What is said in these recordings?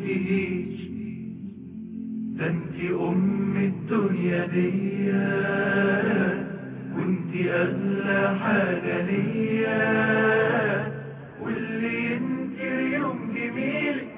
تهيج ده انت ام الدنيا دي وانت اغلى حاجة ليا واللي ينكر يوم جميلك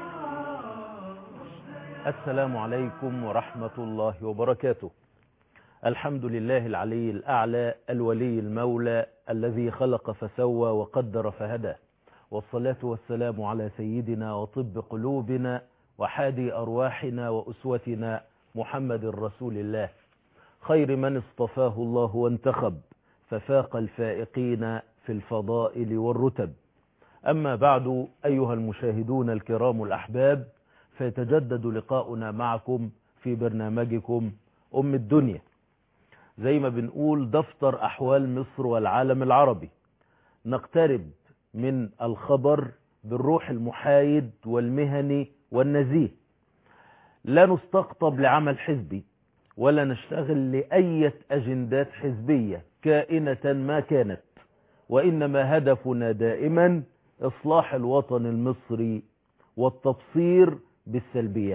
السلام عليكم ورحمة الله وبركاته الحمد لله العلي الأعلى الولي المولى الذي خلق فسوى وقدر فهدى والصلاة والسلام على سيدنا وطب قلوبنا وحادي أرواحنا وأسوتنا محمد رسول الله خير من اصطفاه الله وانتخب ففاق الفائقين في الفضائل والرتب أما بعد أيها المشاهدون الكرام الأحباب فيتجدد لقاؤنا معكم في برنامجكم أم الدنيا زي ما بنقول دفتر أحوال مصر والعالم العربي نقترب من الخبر بالروح المحايد والمهني والنزيه لا نستقطب لعمل حزبي ولا نشتغل لأية أجندات حزبية كائنة ما كانت وإنما هدفنا دائما إصلاح الوطن المصري والتبصير بالسلبيات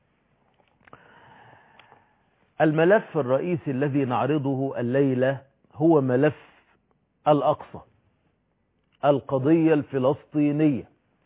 الملف الرئيسي الذي نعرضه الليلة هو ملف الأقصى القضية الفلسطينية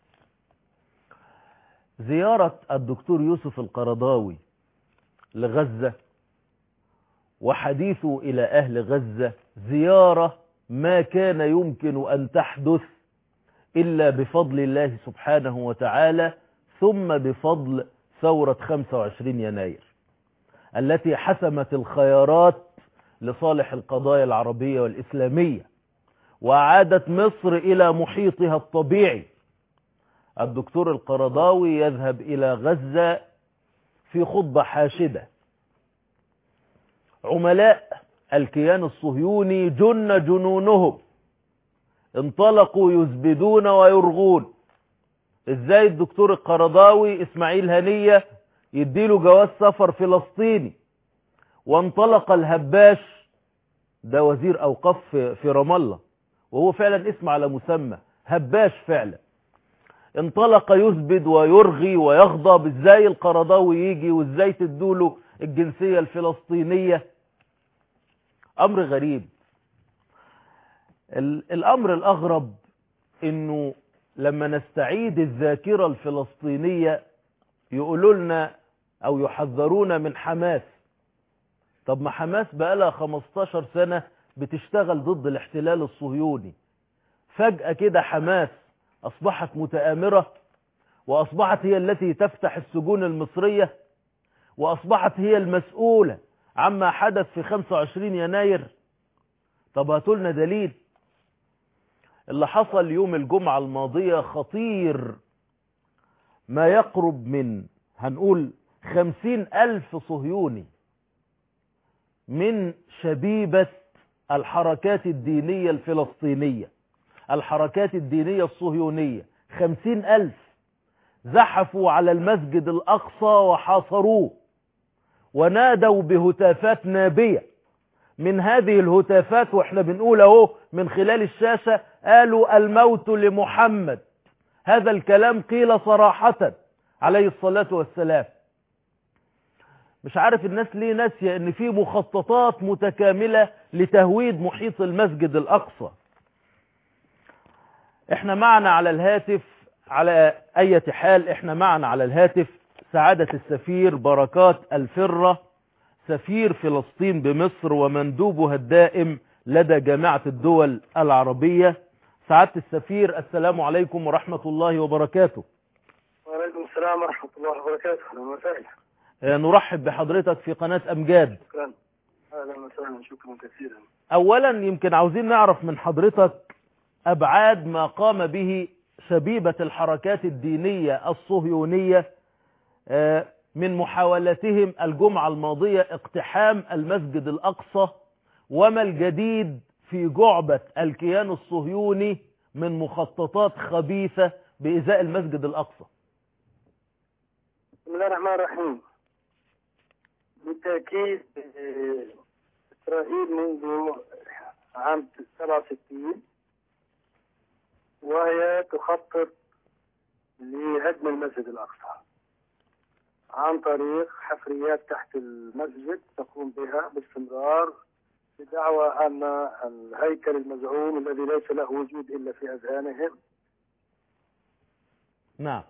زيارة الدكتور يوسف القرضاوي لغزة وحديثه إلى أهل غزة زيارة ما كان يمكن أن تحدث إلا بفضل الله سبحانه وتعالى ثم بفضل ثورة 25 يناير التي حسمت الخيارات لصالح القضايا العربية والإسلامية وأعادت مصر إلى محيطها الطبيعي الدكتور القرضاوي يذهب إلى غزة في خطبة حاشدة عملاء الكيان الصهيوني جن جنونهم انطلقوا يزبدون ويرغون ازاي الدكتور القرضاوي اسماعيل هنية يديله جواز سفر فلسطيني وانطلق الهباش ده وزير اوقاف في رام الله وهو فعلا اسم على مسمى هباش فعلا انطلق يثبت ويرغي ويغضب ازاي القرضاوي يجي وازاي تدوله الجنسية الفلسطينية امر غريب الامر الاغرب انه لما نستعيد الذاكرة الفلسطينية يقولوا لنا او يحذرونا من حماس طب ما حماس بقالها 15 سنة بتشتغل ضد الاحتلال الصهيوني فجأة كده حماس أصبحت متآمرة وأصبحت هي التي تفتح السجون المصرية وأصبحت هي المسؤولة عما حدث في 25 يناير طب هاتولنا دليل اللي حصل يوم الجمعة الماضية خطير ما يقرب من هنقول خمسين ألف صهيوني من شبيبة الحركات الدينية الفلسطينية الحركات الدينية الصهيونية خمسين ألف زحفوا على المسجد الأقصى وحاصروه ونادوا بهتافات نابية من هذه الهتافات واحنا بنقول اهو من خلال الشاشة قالوا الموت لمحمد هذا الكلام قيل صراحة عليه الصلاة والسلام مش عارف الناس ليه ناسية ان في مخططات متكاملة لتهويد محيط المسجد الاقصى احنا معنا على الهاتف على اي حال احنا معنا على الهاتف سعادة السفير بركات الفرة سفير فلسطين بمصر ومندوبها الدائم لدى جامعة الدول العربية سعادة السفير السلام عليكم ورحمة الله وبركاته وعليكم السلام ورحمة الله وبركاته أهلا وسهلا نرحب بحضرتك في قناة أمجاد شكرا أهلا وسهلا شكرا كثيرا أولا يمكن عاوزين نعرف من حضرتك أبعاد ما قام به شبيبة الحركات الدينية الصهيونية من محاولتهم الجمعة الماضية اقتحام المسجد الأقصى وما الجديد في جعبة الكيان الصهيوني من مخططات خبيثة بإزاء المسجد الأقصى بسم الله الرحمن الرحيم بالتأكيد آه، إسرائيل منذ عام 67 وهي تخطط لهدم المسجد الأقصى عن طريق حفريات تحت المسجد تقوم بها باستمرار بدعوى أن الهيكل المزعوم الذي ليس له وجود إلا في أذهانهم نعم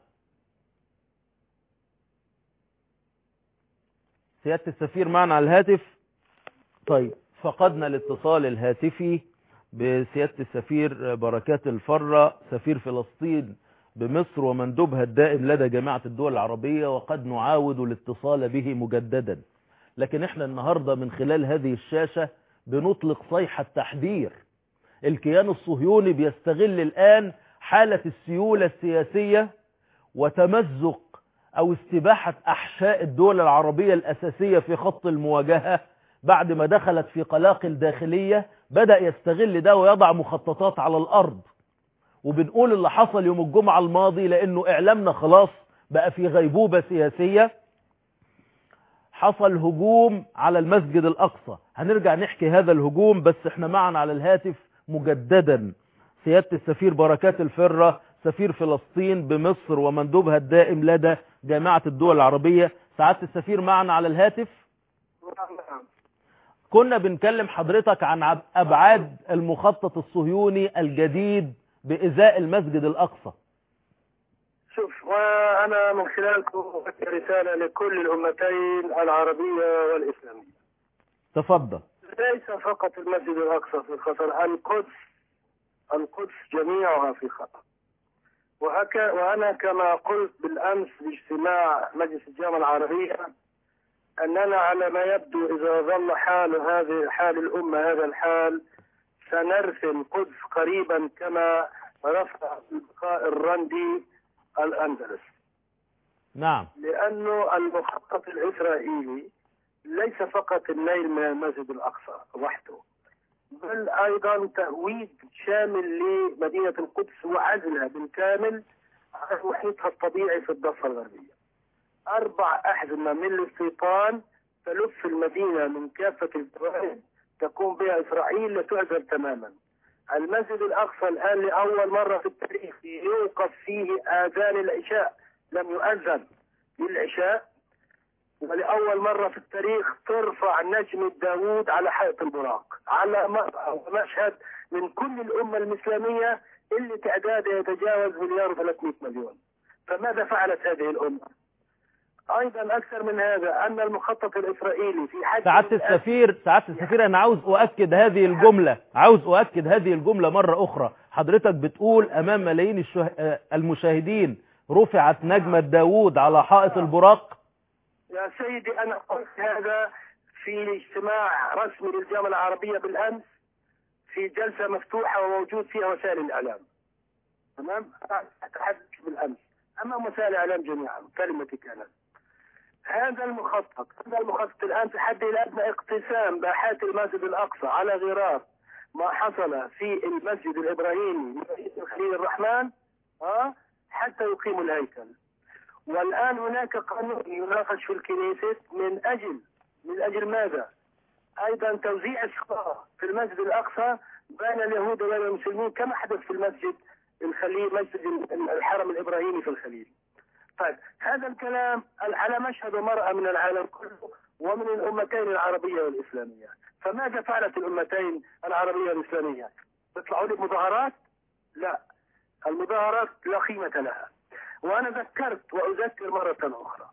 سيادة السفير معنا على الهاتف طيب فقدنا الاتصال الهاتفي بسيادة السفير بركات الفرة سفير فلسطين بمصر ومندوبها الدائم لدى جامعة الدول العربية وقد نعاود الاتصال به مجددا لكن احنا النهاردة من خلال هذه الشاشة بنطلق صيحة تحذير الكيان الصهيوني بيستغل الآن حالة السيولة السياسية وتمزق أو استباحة أحشاء الدول العربية الأساسية في خط المواجهة بعد ما دخلت في قلاقل داخلية بدأ يستغل ده ويضع مخططات على الأرض وبنقول اللي حصل يوم الجمعة الماضي لأنه إعلامنا خلاص بقى في غيبوبة سياسية حصل هجوم على المسجد الأقصى هنرجع نحكي هذا الهجوم بس احنا معنا على الهاتف مجددا سيادة السفير بركات الفرة سفير فلسطين بمصر ومندوبها الدائم لدى جامعة الدول العربية سعادة السفير معنا على الهاتف كنا بنكلم حضرتك عن أبعاد المخطط الصهيوني الجديد بإزاء المسجد الأقصى شوف وأنا من خلالكم أوجه رسالة لكل الأمتين العربية والإسلامية تفضل ليس فقط المسجد الأقصى في خطر القدس القدس جميعها في خطر وهك وأنا كما قلت بالأمس باجتماع مجلس الجامعة العربية أننا على ما يبدو إذا ظل حال هذه حال الأمة هذا الحال سنرثي القدس قريبا كما رفع اللقاء الرندي الأندلس نعم لأنه المخطط الإسرائيلي ليس فقط النيل من المسجد الأقصى وحده بل أيضا تهويد شامل لمدينة القدس وعزلها بالكامل عن محيطها الطبيعي في الضفة الغربية أربع أحزمة من الاستيطان تلف المدينة من كافة الجوانب تقوم بها إسرائيل لتعزل تماما المسجد الأقصى الآن لأول مرة في التاريخ يوقف فيه آذان العشاء لم يؤذن للعشاء ولأول مرة في التاريخ ترفع نجمة داوود على حائط البراق على مشهد من كل الأمة الإسلامية اللي تعدادها يتجاوز مليار و300 مليون فماذا فعلت هذه الأمة؟ ايضا اكثر من هذا ان المخطط الاسرائيلي في حجم سعادة السفير سعادة السفير انا عاوز اؤكد هذه الجملة عاوز اؤكد هذه الجملة مرة اخرى حضرتك بتقول امام ملايين الشه... المشاهدين رفعت نجمة داوود على حائط البراق يا سيدي انا قلت هذا في اجتماع رسمي للجامعة العربية بالامس في جلسة مفتوحة وموجود فيها وسائل الاعلام تمام اتحدث بالامس امام وسائل الاعلام جميعا كلمتي كانت هذا المخطط هذا المخطط الآن في حد الأدنى اقتسام باحات المسجد الأقصى على غرار ما حصل في المسجد الإبراهيمي رئيس الخليل الرحمن ها حتى يقيموا الهيكل والآن هناك قانون يناقش في الكنيسة من أجل من أجل ماذا؟ أيضا توزيع الصلاة في المسجد الأقصى بين اليهود وبين المسلمين كما حدث في المسجد الخليل مسجد الحرم الإبراهيمي في الخليل طيب هذا الكلام على مشهد مرأة من العالم كله ومن الأمتين العربية والإسلامية فماذا فعلت الأمتين العربية والإسلامية يطلعوا لي مظاهرات لا المظاهرات لا قيمة لها وأنا ذكرت وأذكر مرة أخرى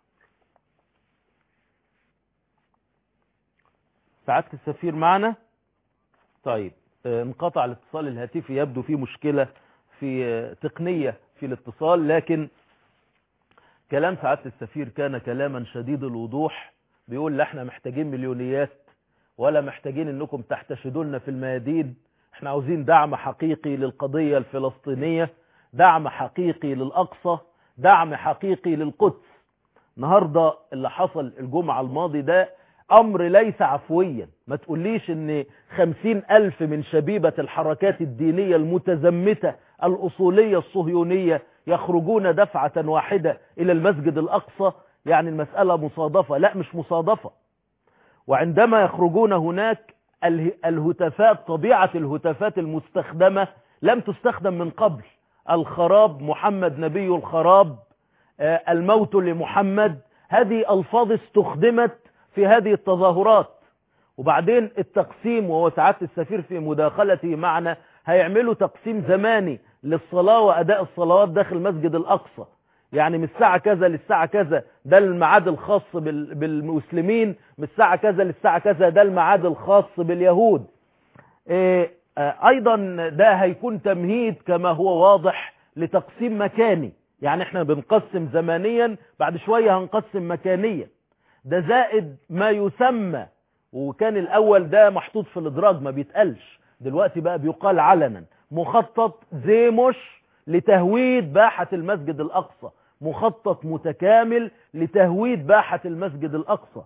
سعادة السفير معنا طيب انقطع الاتصال الهاتفي يبدو فيه مشكلة في تقنية في الاتصال لكن كلام سعادة السفير كان كلاما شديد الوضوح بيقول لا احنا محتاجين مليونيات ولا محتاجين انكم تحتشدوا في الميادين احنا عاوزين دعم حقيقي للقضية الفلسطينية دعم حقيقي للأقصى دعم حقيقي للقدس النهاردة اللي حصل الجمعة الماضي ده أمر ليس عفويا ما تقوليش ان خمسين ألف من شبيبة الحركات الدينية المتزمتة الأصولية الصهيونية يخرجون دفعة واحدة إلى المسجد الأقصى يعني المسألة مصادفة لا مش مصادفة وعندما يخرجون هناك الهتافات طبيعة الهتافات المستخدمة لم تستخدم من قبل الخراب محمد نبي الخراب الموت لمحمد هذه ألفاظ استخدمت في هذه التظاهرات وبعدين التقسيم وهو سعادة السفير في مداخلته معنا هيعملوا تقسيم زماني للصلاة وأداء الصلوات داخل مسجد الأقصى يعني من الساعة كذا للساعة كذا ده الميعاد الخاص بال- بالمسلمين من الساعة كذا للساعة كذا ده الميعاد الخاص باليهود إيه، آه، أيضا ده هيكون تمهيد كما هو واضح لتقسيم مكاني يعني احنا بنقسم زمانيا بعد شوية هنقسم مكانيا ده زائد ما يسمى وكان الأول ده محطوط في الإدراج ما بيتقالش دلوقتي بقى بيقال علنا مخطط زيموش لتهويد باحة المسجد الأقصى مخطط متكامل لتهويد باحة المسجد الأقصى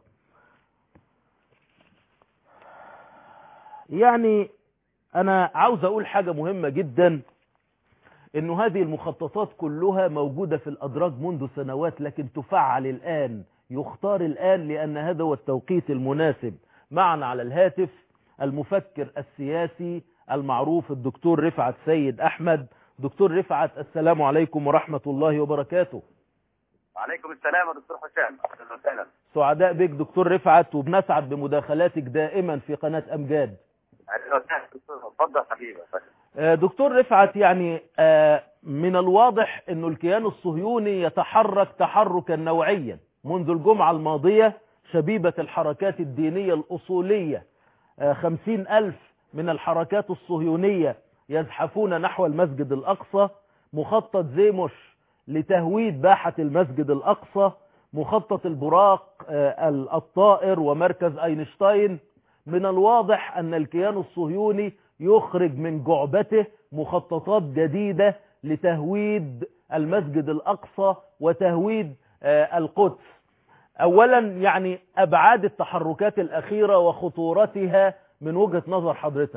يعني أنا عاوز أقول حاجة مهمة جدا إنه هذه المخططات كلها موجودة في الأدراج منذ سنوات لكن تفعل الآن يختار الآن لأن هذا هو التوقيت المناسب معنا على الهاتف المفكر السياسي المعروف الدكتور رفعت سيد أحمد دكتور رفعت السلام عليكم ورحمة الله وبركاته وعليكم السلام يا دكتور حسام اهلا وسهلا سعداء بك دكتور رفعت وبنسعد بمداخلاتك دائما في قناة أمجاد اهلا وسهلا دكتور اتفضل حبيبي آه، دكتور رفعت يعني آه، من الواضح أنه الكيان الصهيوني يتحرك تحركا نوعيا منذ الجمعة الماضية شبيبة الحركات الدينية الأصولية آه، خمسين ألف من الحركات الصهيونية يزحفون نحو المسجد الأقصى مخطط زيموش لتهويد باحة المسجد الأقصى مخطط البراق آه، الطائر ومركز أينشتاين من الواضح أن الكيان الصهيوني يخرج من جعبته مخططات جديدة لتهويد المسجد الأقصى وتهويد آه، القدس أولا يعني أبعاد التحركات الأخيرة وخطورتها من وجهة نظر حضرتك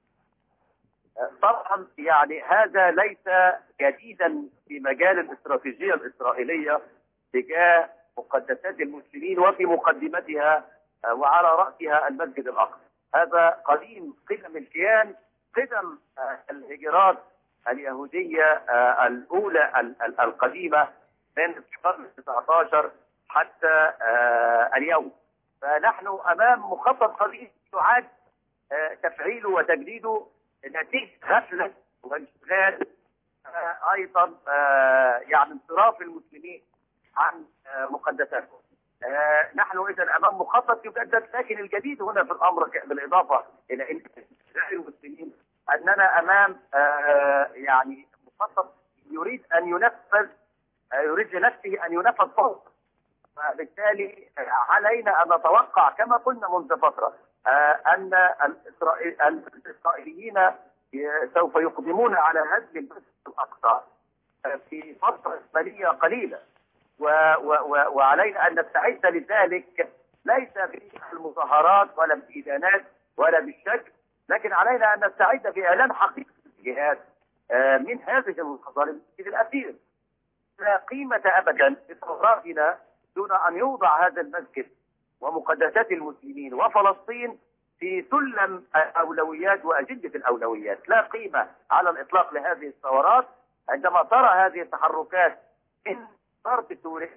طبعا يعني هذا ليس جديدا في مجال الاستراتيجيه الاسرائيليه تجاه مقدسات المسلمين وفي مقدمتها آه، وعلى راسها المسجد الاقصى. هذا قديم قدم الكيان قدم آه، الهجرات اليهوديه آه، الاولى ال- ال- القديمه من القرن ال 19 حتى آه، اليوم. فنحن امام مخطط قديم يعاد آه، تفعيله وتجديده نتيجه غفله وانشغال آه، ايضا آه، يعني انصراف المسلمين عن آه، مقدساتهم. آه، نحن اذا امام مخطط يجدد لكن الجديد هنا في الامر ك- بالاضافه الى ان استشهاد المسلمين اننا امام آه، يعني مخطط يريد ان ينفذ آه، يريد لنفسه ان ينفذ فوق فبالتالي آه، علينا ان نتوقع كما قلنا منذ فتره آه، ان الإسرائيل- الاسرائيليين ي- سوف يقدمون على هدم المسجد الاقصى آه، في فتره زمنيه قليله و و و وعلينا ان نستعد لذلك ليس بالمظاهرات ولا بالادانات ولا بالشك لكن علينا ان نستعد باعلان حقيقي الجهاد آه، من هذه المنتظر المسجد الاخير لا قيمة أبدا لثوراتنا دون أن يوضع هذا المسجد ومقدسات المسلمين وفلسطين في سلم الأولويات وأجندة الأولويات لا قيمة على الإطلاق لهذه الثورات عندما ترى هذه التحركات من ضرب سوريا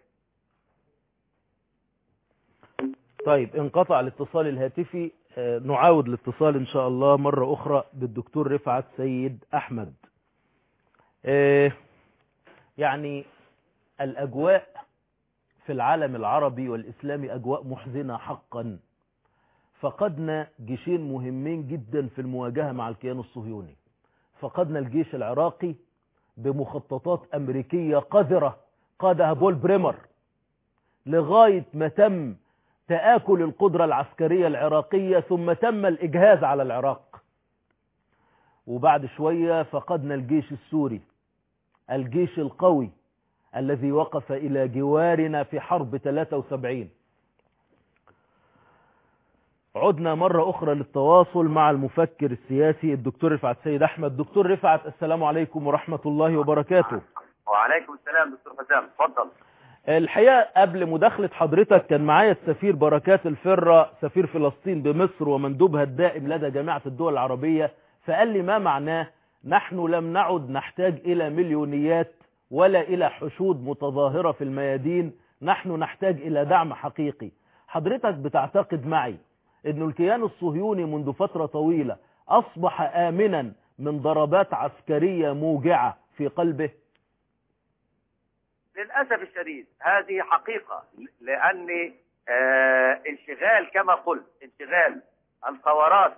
طيب انقطع الاتصال الهاتفي آه، نعاود الاتصال ان شاء الله مرة اخرى بالدكتور رفعت سيد احمد آه، يعني الاجواء في العالم العربي والاسلامي اجواء محزنة حقا فقدنا جيشين مهمين جدا في المواجهة مع الكيان الصهيوني فقدنا الجيش العراقي بمخططات امريكية قذرة قادها بول بريمر لغاية ما تم تآكل القدرة العسكرية العراقية ثم تم الإجهاز على العراق وبعد شوية فقدنا الجيش السوري الجيش القوي الذي وقف إلى جوارنا في حرب 73 عدنا مرة أخرى للتواصل مع المفكر السياسي الدكتور رفعت سيد أحمد دكتور رفعت السلام عليكم ورحمة الله وبركاته وعليكم السلام دكتور حسام تفضل الحقيقة قبل مداخلة حضرتك كان معايا السفير بركات الفرة سفير فلسطين بمصر ومندوبها الدائم لدى جامعة الدول العربية فقال لي ما معناه نحن لم نعد نحتاج إلى مليونيات ولا إلى حشود متظاهرة في الميادين نحن نحتاج إلى دعم حقيقي حضرتك بتعتقد معي أن الكيان الصهيوني منذ فترة طويلة أصبح آمنا من ضربات عسكرية موجعة في قلبه للأسف الشديد هذه حقيقة لأن آه انشغال كما قلت انشغال الثورات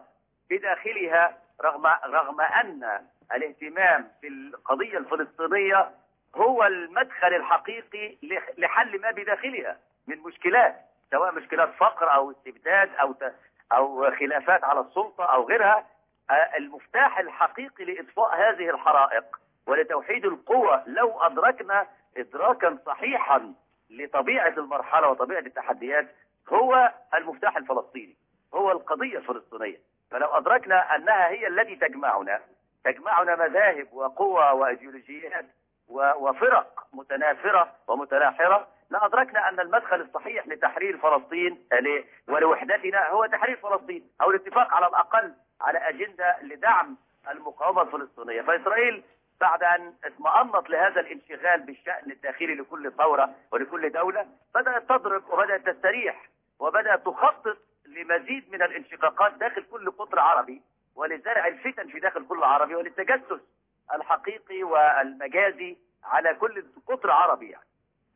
بداخلها رغم رغم أن الاهتمام بالقضية الفلسطينية هو المدخل الحقيقي لح- لحل ما بداخلها من مشكلات سواء مشكلات فقر أو استبداد أو ت- أو خلافات على السلطة أو غيرها آه، المفتاح الحقيقي لإطفاء هذه الحرائق ولتوحيد القوى لو أدركنا إدراكا صحيحا لطبيعة المرحلة وطبيعة التحديات هو المفتاح الفلسطيني هو القضية الفلسطينية فلو أدركنا أنها هي التي تجمعنا تجمعنا مذاهب وقوى وأيديولوجيات و- وفرق متنافرة ومتناحرة لأدركنا أن المدخل الصحيح لتحرير فلسطين ل- ولوحدتنا هو تحرير فلسطين أو الاتفاق على الأقل على أجندة لدعم المقاومة الفلسطينية فإسرائيل بعد أن اطمأنت لهذا الانشغال بالشأن الداخلي لكل ثورة ولكل دولة بدأت تضرب وبدأت تستريح وبدأت تخطط لمزيد من الانشقاقات داخل كل قطر عربي ولزرع الفتن في داخل كل عربي وللتجسس الحقيقي والمجازي على كل قطر عربي يعني.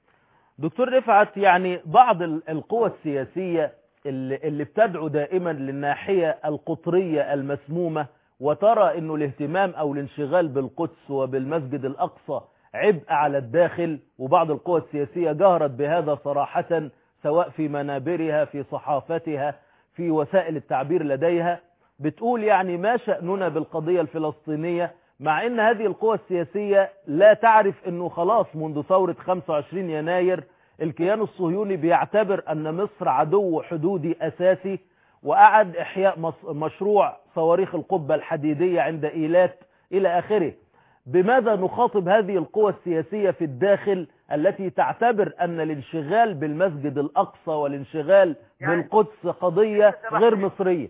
دكتور رفعت يعني بعض ال- القوى السياسية اللي, اللي بتدعو دائما للناحية القطرية المسمومة وترى انه الاهتمام او الانشغال بالقدس وبالمسجد الاقصى عبء على الداخل وبعض القوى السياسية جهرت بهذا صراحة سواء في منابرها في صحافتها في وسائل التعبير لديها بتقول يعني ما شأننا بالقضية الفلسطينية مع ان هذه القوى السياسية لا تعرف انه خلاص منذ ثورة 25 يناير الكيان الصهيوني بيعتبر ان مصر عدو حدودي اساسي واعد احياء مص- مشروع صواريخ القبة الحديدية عند ايلات الى اخره بماذا نخاطب هذه القوى السياسية في الداخل التي تعتبر ان الانشغال بالمسجد الاقصى والانشغال يعني- بالقدس قضية غير مصرية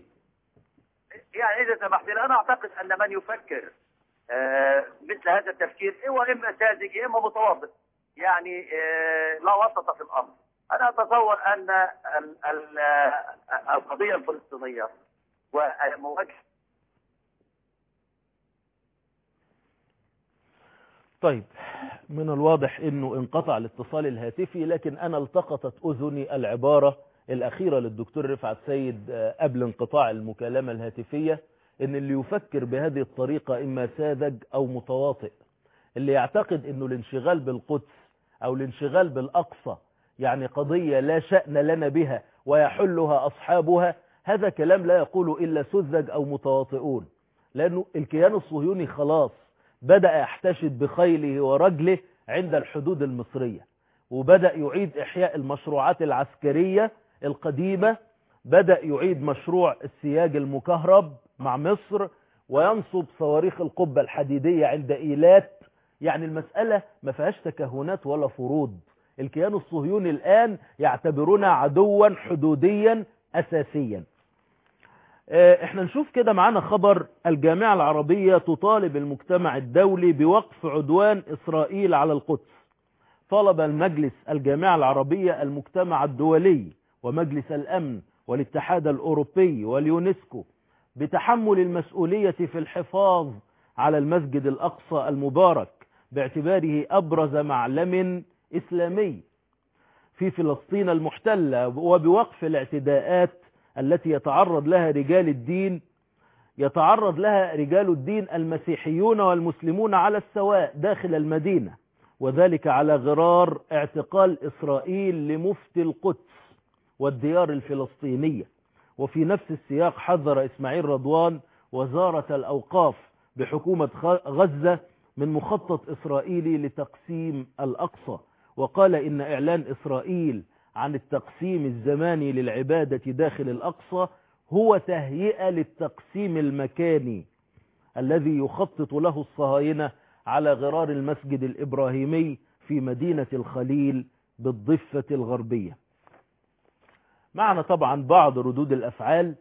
يعني إذا سمحت لي أنا أعتقد أن من يفكر آه، مثل هذا التفكير هو إما ساذج إما متواضع يعني آه، لا وسط في الأمر أنا أتصور أن ال- ال- آه، القضية الفلسطينية ومواجهة طيب من الواضح انه انقطع الاتصال الهاتفي لكن انا التقطت اذني العبارة الاخيرة للدكتور رفعت سيد آه، قبل انقطاع المكالمة الهاتفية ان اللي يفكر بهذه الطريقة اما ساذج او متواطئ اللي يعتقد انه الانشغال بالقدس او الانشغال بالاقصى يعني قضية لا شأن لنا بها ويحلها اصحابها هذا كلام لا يقوله الا سذج او متواطئون لانه الكيان الصهيوني خلاص بدأ يحتشد بخيله ورجله عند الحدود المصرية وبدأ يعيد إحياء المشروعات العسكرية القديمة بدأ يعيد مشروع السياج المكهرب مع مصر وينصب صواريخ القبة الحديدية عند إيلات يعني المسألة ما فيهاش تكهنات ولا فروض الكيان الصهيوني الآن يعتبرنا عدوا حدوديا أساسيا آه، احنا نشوف كده معانا خبر الجامعة العربية تطالب المجتمع الدولي بوقف عدوان إسرائيل على القدس طلب المجلس الجامعة العربية المجتمع الدولي ومجلس الأمن والاتحاد الأوروبي واليونسكو بتحمل المسؤولية في الحفاظ على المسجد الأقصى المبارك باعتباره أبرز معلم إسلامي في فلسطين المحتلة وبوقف الاعتداءات التي يتعرض لها رجال الدين يتعرض لها رجال الدين المسيحيون والمسلمون على السواء داخل المدينة وذلك على غرار اعتقال إسرائيل لمفتي القدس والديار الفلسطينية وفي نفس السياق حذر إسماعيل رضوان وزارة الأوقاف بحكومة خ- غزة من مخطط إسرائيلي لتقسيم الأقصى وقال إن إعلان إسرائيل عن التقسيم الزماني للعبادة داخل الأقصى هو تهيئة للتقسيم المكاني الذي يخطط له الصهاينة على غرار المسجد الإبراهيمي في مدينة الخليل بالضفة الغربية معنا طبعا بعض ردود الأفعال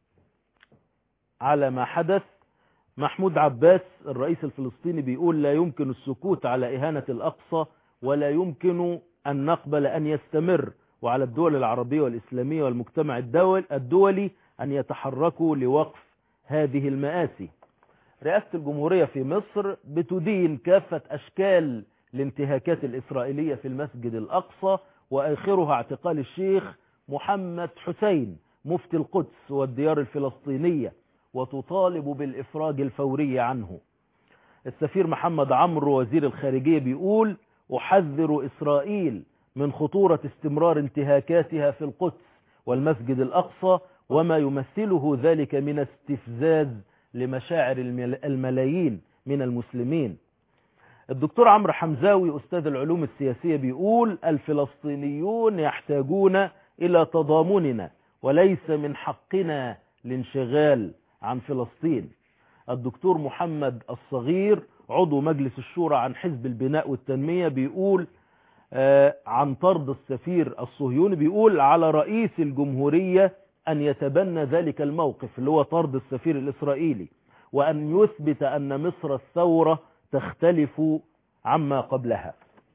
على ما حدث محمود عباس الرئيس الفلسطيني بيقول لا يمكن السكوت على إهانة الأقصى ولا يمكن أن نقبل أن يستمر وعلى الدول العربية والإسلامية والمجتمع الدول الدولي أن يتحركوا لوقف هذه المآسي رئاسة الجمهورية في مصر بتدين كافة أشكال الانتهاكات الإسرائيلية في المسجد الأقصى وآخرها اعتقال الشيخ محمد حسين مفتي القدس والديار الفلسطينية وتطالب بالإفراج الفوري عنه السفير محمد عمرو وزير الخارجية بيقول أحذر إسرائيل من خطورة استمرار انتهاكاتها في القدس والمسجد الأقصى وما يمثله ذلك من استفزاز لمشاعر الملايين من المسلمين الدكتور عمرو حمزاوي أستاذ العلوم السياسية بيقول الفلسطينيون يحتاجون إلى تضامننا وليس من حقنا الانشغال عن فلسطين الدكتور محمد الصغير عضو مجلس الشورى عن حزب البناء والتنمية بيقول آه عن طرد السفير الصهيوني بيقول على رئيس الجمهورية أن يتبنى ذلك الموقف اللي هو طرد السفير الإسرائيلي وأن يثبت أن مصر الثورة تختلف عما قبلها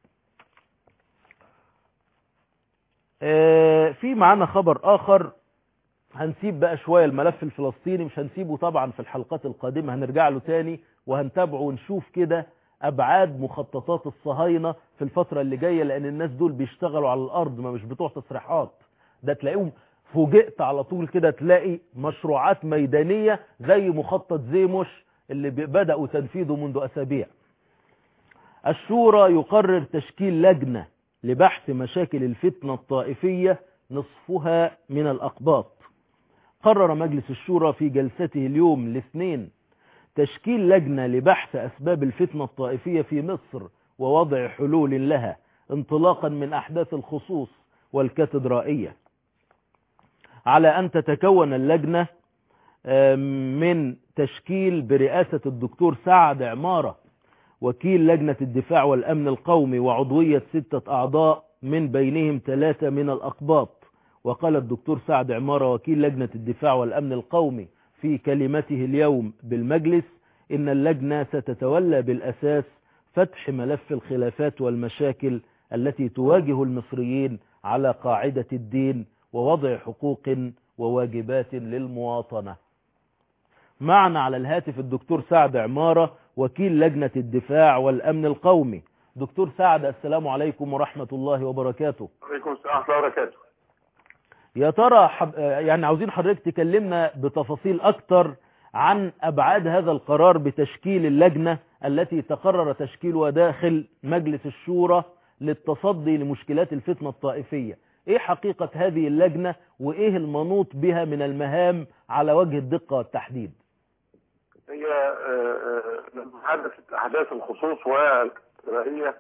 آه في معانا خبر آخر هنسيب بقى شوية الملف الفلسطيني مش هنسيبه طبعا في الحلقات القادمة هنرجع له تاني وهنتابعه ونشوف كده أبعاد مخططات الصهاينة في الفترة اللي جاية لأن الناس دول بيشتغلوا على الأرض ما مش بتوع تصريحات ده تلاقيهم فوجئت على طول كده تلاقي مشروعات ميدانية زي مخطط زيموش اللي بدأوا تنفيذه منذ أسابيع الشورى يقرر تشكيل لجنة لبحث مشاكل الفتنة الطائفية نصفها من الأقباط قرر مجلس الشورى في جلسته اليوم الاثنين تشكيل لجنة لبحث أسباب الفتنة الطائفية في مصر ووضع حلول لها انطلاقا من أحداث الخصوص والكاتدرائية على أن تتكون اللجنة من تشكيل برئاسة الدكتور سعد عمارة وكيل لجنة الدفاع والأمن القومي وعضوية ستة أعضاء من بينهم ثلاثة من الأقباط وقال الدكتور سعد عمارة وكيل لجنة الدفاع والأمن القومي في كلمته اليوم بالمجلس إن اللجنة ستتولى بالأساس فتح ملف الخلافات والمشاكل التي تواجه المصريين على قاعدة الدين ووضع حقوق وواجبات للمواطنة معنا على الهاتف الدكتور سعد عمارة وكيل لجنة الدفاع والأمن القومي دكتور سعد السلام عليكم ورحمة الله وبركاته عليكم السلام ورحمة الله وبركاته يا ترى حب... يعني عاوزين حضرتك تكلمنا بتفاصيل أكتر عن أبعاد هذا القرار بتشكيل اللجنة التي تقرر تشكيلها داخل مجلس الشورى للتصدي لمشكلات الفتنة الطائفية ايه حقيقة هذه اللجنة وايه المنوط بها من المهام على وجه الدقة والتحديد هي لما حدثت أحداث الخصوص والكاتدرائية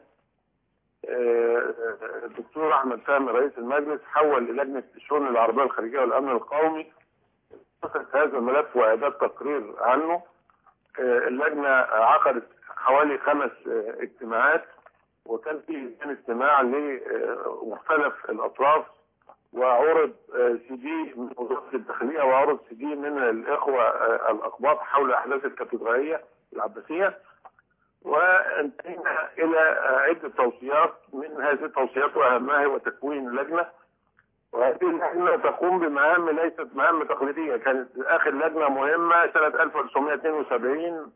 الدكتور أحمد فهمي رئيس المجلس حول للجنة الشؤون العربية الخارجية والأمن القومي مسكت هذا الملف وإعداد تقرير عنه اللجنة عقدت حوالي خمس اجتماعات وكان في استماع لمختلف الأطراف وعرض سي دي من وزارة الداخلية وعرض سي دي من الإخوة الأقباط حول أحداث الكاتدرائية العباسية وانتهينا إلى عدة توصيات من هذه التوصيات وأهمها هو تكوين لجنة وهذه اللجنة تقوم بمهام ليست مهام تقليدية كانت آخر لجنة مهمة سنة 1972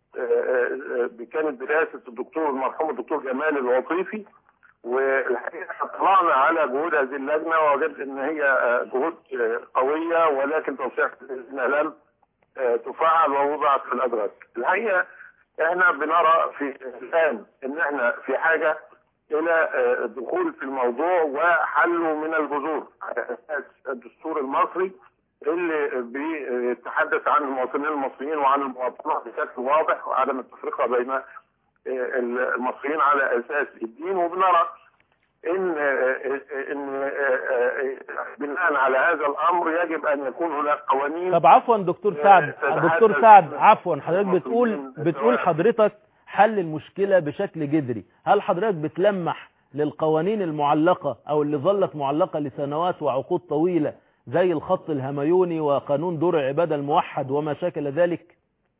كانت برئاسة الدكتور المرحوم الدكتور جمال الوطيفي والحقيقة طلعنا على جهود هذه اللجنة ووجدت ان هي جهود قوية ولكن توصيات اللجنة لم تفعل ووضعت في الأدراج الحقيقة احنا بنرى في الآن ان احنا في حاجة الى الدخول في الموضوع وحله من الجذور على اساس الدستور المصري اللي بيتحدث عن المواطنين المصريين وعن المواطنة بشكل واضح وعدم التفرقة بين المصريين على اساس الدين وبنرى ان ان بناء على هذا الامر يجب ان يكون هناك قوانين طب عفوا دكتور سعد دكتور سعد عفوا حضرتك بتقول بتقول حضرتك حل المشكلة بشكل جذري هل حضرتك بتلمح للقوانين المعلقة او اللي ظلت معلقة لسنوات وعقود طويلة زي الخط الهميوني وقانون دور العبادة الموحد وما شاكل ذلك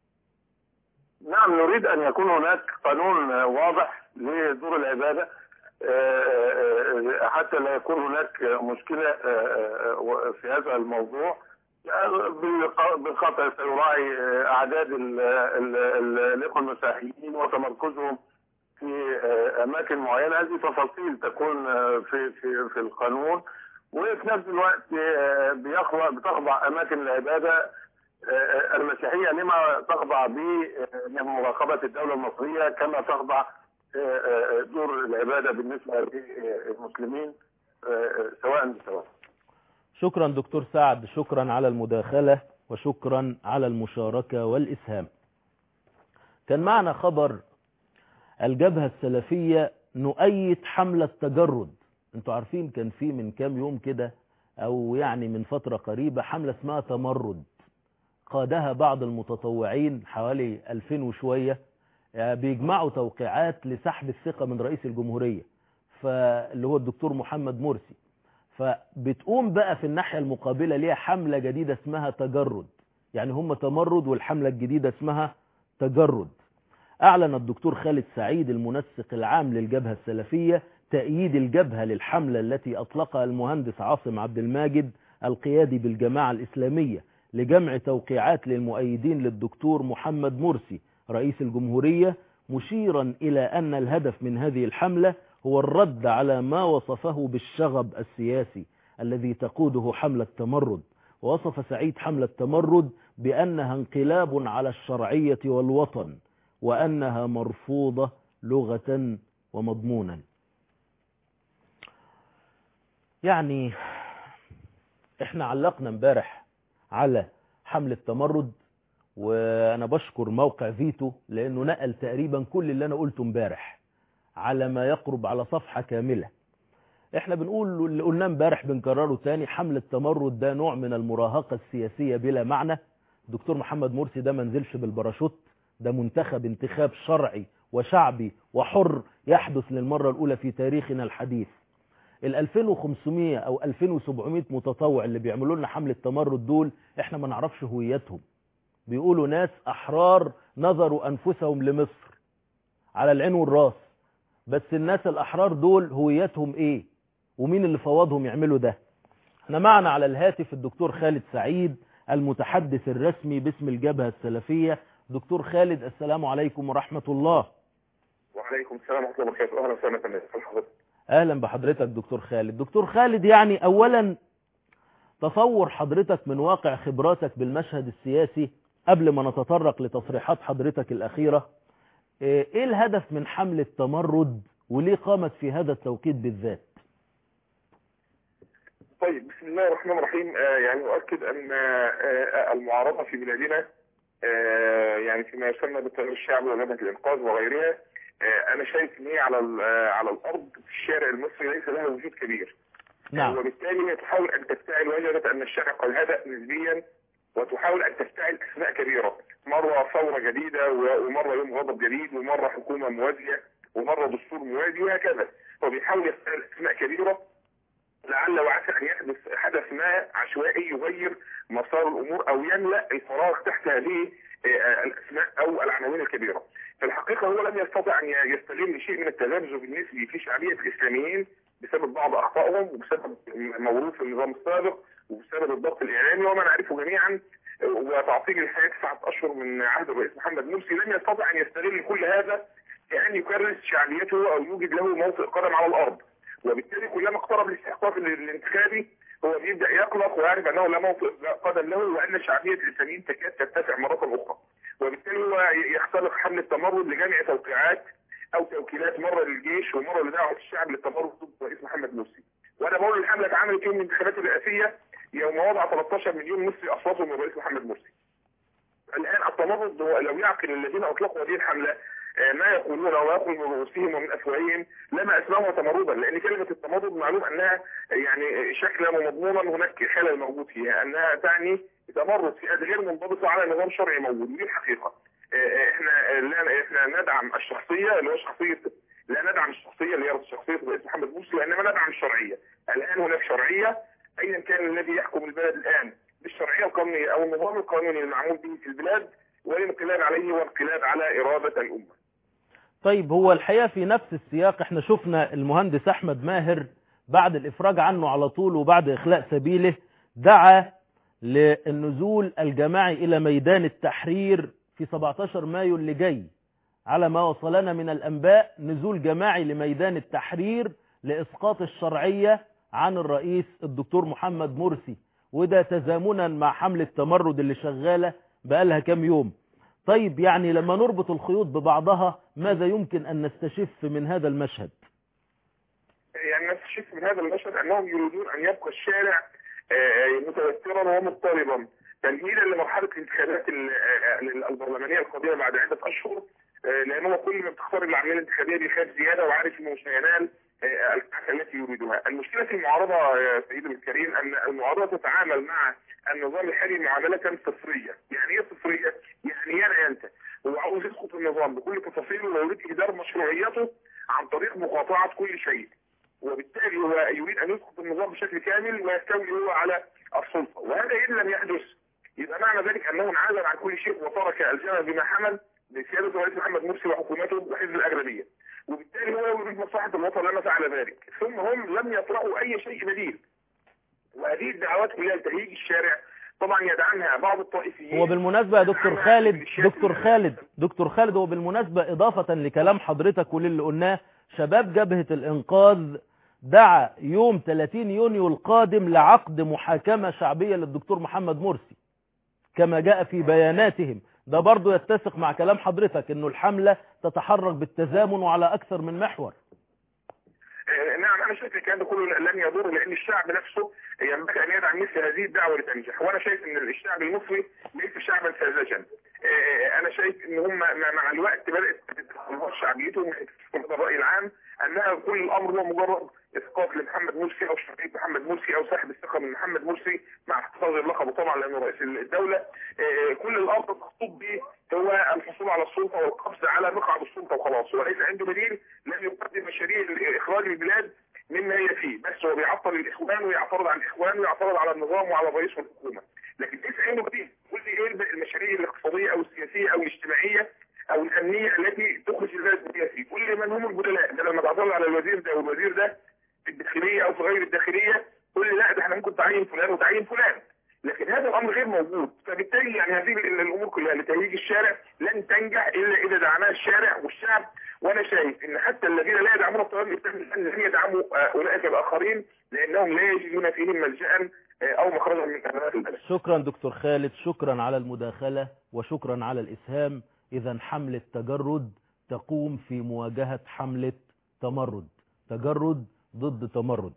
نعم نريد أن يكون هناك قانون واضح لدور العبادة آه، حتى لا يكون هناك مشكلة آه، في هذا الموضوع بق- بالقطع سيراعي آه، أعداد ال- ال- ال- الإخوة المسيحيين وتمركزهم في آه، أماكن معينة هذه تفاصيل تكون آه، في في في القانون وفي نفس الوقت آه، بيخضع بتخضع أماكن العبادة آه، المسيحية لما تخضع به آه، من مراقبة الدولة المصرية كما تخضع آه، آه، دور العبادة بالنسبة للمسلمين آه، سواء بسواء شكرا دكتور سعد شكرا على المداخلة وشكرا على المشاركة والإسهام كان معنا خبر الجبهة السلفية نؤيد حملة تجرد انتوا عارفين كان في من كام يوم كده او يعني من فترة قريبة حملة اسمها تمرد قادها بعض المتطوعين حوالي 2000 وشوية آه، بيجمعوا توقيعات لسحب الثقة من رئيس الجمهورية فاللي هو الدكتور محمد مرسي فبتقوم بقى في الناحية المقابلة ليها حملة جديدة اسمها تجرد يعني هم تمرد والحملة الجديدة اسمها تجرد أعلن الدكتور خالد سعيد المنسق العام للجبهة السلفية تأييد الجبهة للحملة التي أطلقها المهندس عاصم عبد الماجد القيادي بالجماعة الإسلامية لجمع توقيعات للمؤيدين للدكتور محمد مرسي رئيس الجمهورية مشيرا إلى أن الهدف من هذه الحملة هو الرد على ما وصفه بالشغب السياسي الذي تقوده حملة تمرد ووصف سعيد حملة تمرد بأنها انقلاب على الشرعية والوطن وأنها مرفوضة لغة ومضمونا يعني احنا علقنا امبارح على حملة تمرد وانا بشكر موقع فيتو لانه نقل تقريبا كل اللي انا قلته امبارح على ما يقرب على صفحة كاملة احنا بنقول اللي قلناه امبارح بنكرره تاني حملة تمرد ده نوع من المراهقة السياسية بلا معنى دكتور محمد مرسي ده منزلش بالباراشوت ده منتخب انتخاب شرعي وشعبي وحر يحدث للمرة الأولى في تاريخنا الحديث ال 2500 أو 2700 متطوع اللي بيعملوا لنا حملة تمرد دول احنا ما نعرفش هويتهم بيقولوا ناس أحرار نظروا أنفسهم لمصر على العين والراس بس الناس الأحرار دول هويتهم إيه ومين اللي فوضهم يعملوا ده احنا معنا على الهاتف الدكتور خالد سعيد المتحدث الرسمي باسم الجبهة السلفية دكتور خالد السلام عليكم ورحمة الله وعليكم السلام ورحمه الله وبركاته اهلا وسهلا فندم حضرتك اهلا بحضرتك دكتور خالد دكتور خالد يعني اولا تصور حضرتك من واقع خبراتك بالمشهد السياسي قبل ما نتطرق لتصريحات حضرتك الاخيرة ايه الهدف من حملة تمرد وليه قامت في هذا التوقيت بالذات طيب بسم الله الرحمن الرحيم آه يعني اؤكد ان آه المعارضه في بلادنا آه يعني فيما يسمى بالتيار الشعبي وجبهه الانقاذ وغيرها آه انا شايف ان هي على ال- آه على الارض في الشارع المصري ليس لها وجود كبير نعم وبالتالي هي تحاول ان تفتعل وجدت ان الشارع قد هدأ نسبيا وتحاول ان تفتعل اسماء كبيره مره ثوره جديده و- ومره يوم غضب جديد ومره حكومه موازيه ومره دستور موازي وهكذا هو بيحاول يفتعل اسماء كبيره لعل وعسى ان يحدث حدث ما عشوائي يغير مسار الامور او يملا الفراغ تحت هذه آه، الاسماء او العناوين الكبيره. في الحقيقه هو لم يستطع ان يستغل شيء من التذبذب النسبي في شعبيه الاسلاميين بسبب بعض اخطائهم وبسبب موروث النظام السابق وبسبب الضغط الاعلامي وما نعرفه جميعا آه، وتعطيل الحياه تسعه اشهر من عهد الرئيس محمد مرسي لم يستطع ان يستغل كل هذا في ان يكرس شعبيته او يوجد له موطئ قدم على الارض. وبالتالي كلما اقترب الاستحقاق الانتخابي هو بيبدا يقلق ويعرف انه لا موطئ قدم له وان شعبيه الاسلاميين تكاد ترتفع مره اخرى وبالتالي هو يختلق حمله تمرد لجمع توقيعات او توكيلات مره للجيش ومره لدعوه الشعب للتمرد ضد الرئيس محمد مرسي وانا بقول الحمله اتعملت يوم الانتخابات الرئاسيه يوم وضع 13 مليون مصري اصواتهم للرئيس محمد مرسي الان التمرد هو لو يعقل الذين اطلقوا هذه الحمله آه، ما يقولون ويخرج من رؤوسهم ومن افواههم لما اسموها تمردا لان كلمه التمرد معلوم انها يعني شكلا ومضمونا هناك خلل موجود فيها انها تعني تمرد فئات غير منضبطه على نظام شرعي موجود ودي الحقيقه آه، احنا آه، لا احنا ندعم الشخصيه اللي هو شخصيه لا ندعم الشخصيه اللي هي شخصيه الرئيس محمد مرسي وانما ندعم الشرعيه الان هناك شرعيه ايا كان الذي يحكم البلد الان بالشرعيه القانونيه او النظام القانوني المعمول به في البلاد والانقلاب عليه وانقلاب على اراده الامه طيب هو الحقيقة في نفس السياق احنا شفنا المهندس احمد ماهر بعد الافراج عنه على طول وبعد اخلاء سبيله دعا للنزول الجماعي الى ميدان التحرير في 17 مايو اللي جاي على ما وصلنا من الانباء نزول جماعي لميدان التحرير لاسقاط الشرعية عن الرئيس الدكتور محمد مرسي وده تزامنا مع حملة التمرد اللي شغالة بقالها كام يوم طيب يعني لما نربط الخيوط ببعضها ماذا يمكن أن نستشف من هذا المشهد يعني نستشف من هذا المشهد انهم يريدون ان يبقى الشارع آه، متوترا ومضطربا تمهيدا لمرحله الانتخابات ال- آه، البرلمانيه القادمه بعد عده اشهر آه، لان هو كل ما بتختار العمليه الانتخابيه بيخاف زياده وعارف انه مش هينال آه، الحاجة التي يريدها. المشكله في المعارضه يا سيدي الكريم ان المعارضه تتعامل مع النظام الحالي معامله صفريه، يعني ايه صفريه؟ يعني انا انت هو عاوز يسقط النظام بكل تفاصيله ويريد اهدار مشروعيته عن طريق مقاطعه كل شيء. وبالتالي هو يريد ان يسقط النظام بشكل كامل ويستولي هو على السلطه وهذا ان لم يحدث يبقى معنى ذلك انه انعزل عن كل شيء وترك الجنه بما حمل بسياده الرئيس محمد مرسي وحكومته وحزب الاغلبيه وبالتالي هو يريد مصلحه الوطن لما فعل ذلك ثم هم لم يطرحوا اي شيء بديل وهذه الدعوات كلها لتهيج الشارع طبعا يدعمها بعض الطائفيين هو بالمناسبة يا دكتور خالد دكتور خالد دكتور خالد هو بالمناسبة إضافة لكلام حضرتك وللي قلناه شباب جبهة الإنقاذ دعا يوم 30 يونيو القادم لعقد محاكمة شعبية للدكتور محمد مرسي كما جاء في بياناتهم ده برضو يتسق مع كلام حضرتك انه الحملة تتحرك بالتزامن وعلى اكثر من محور آه، نعم انا شايف الكلام ده كله لن يضر لان الشعب نفسه ينبغي ان يدعم مثل هذه الدعوه لتنجح وانا شايف ان الشعب المصري ليس شعبا ساذجا آه، انا شايف ان هم مع مع الوقت بدات تتطور شعبيتهم في الراي العام انها كل الامر هو مجرد اسقاط لمحمد مرسي او شرعيه محمد مرسي او سحب الثقه من محمد مرسي مع احتفاظ اللقب طبعا لانه رئيس الدوله آه، كل الامر المقصود به هو الحصول على السلطه والقبض على مقعد السلطه وخلاص وليس عنده بديل لم يقدم مشاريع لاخراج البلاد مما هي فيه بس هو بيعطل الاخوان ويعترض على الاخوان ويعترض على النظام وعلى الرئيس والحكومه لكن ليس عنده بديل قول لي ايه المشاريع الاقتصاديه او السياسيه او الاجتماعيه او الامنيه التي تخرج البلد من فيه كل من هم البدلاء ده لما تعترض على الوزير ده والوزير ده في الداخليه او في غير الداخليه قول لي لا ده احنا ممكن تعين فلان وتعين فلان لكن هذا الامر غير موجود فبالتالي يعني هذه ال- الامور كلها لتهيج الشارع لن تنجح الا اذا دعمها الشارع والشعب وانا شايف ان حتى الذين لا يدعمون التيار الاسلامي الان لن يدعموا آه، اولئك الاخرين لانهم لا يجدون فيهم ملجا آه، او مخرجا من ازمات البلد شكرا دكتور خالد شكرا على المداخلة وشكرا على الإسهام إذا حملة تجرد تقوم في مواجهة حملة تمرد تجرد ضد تمرد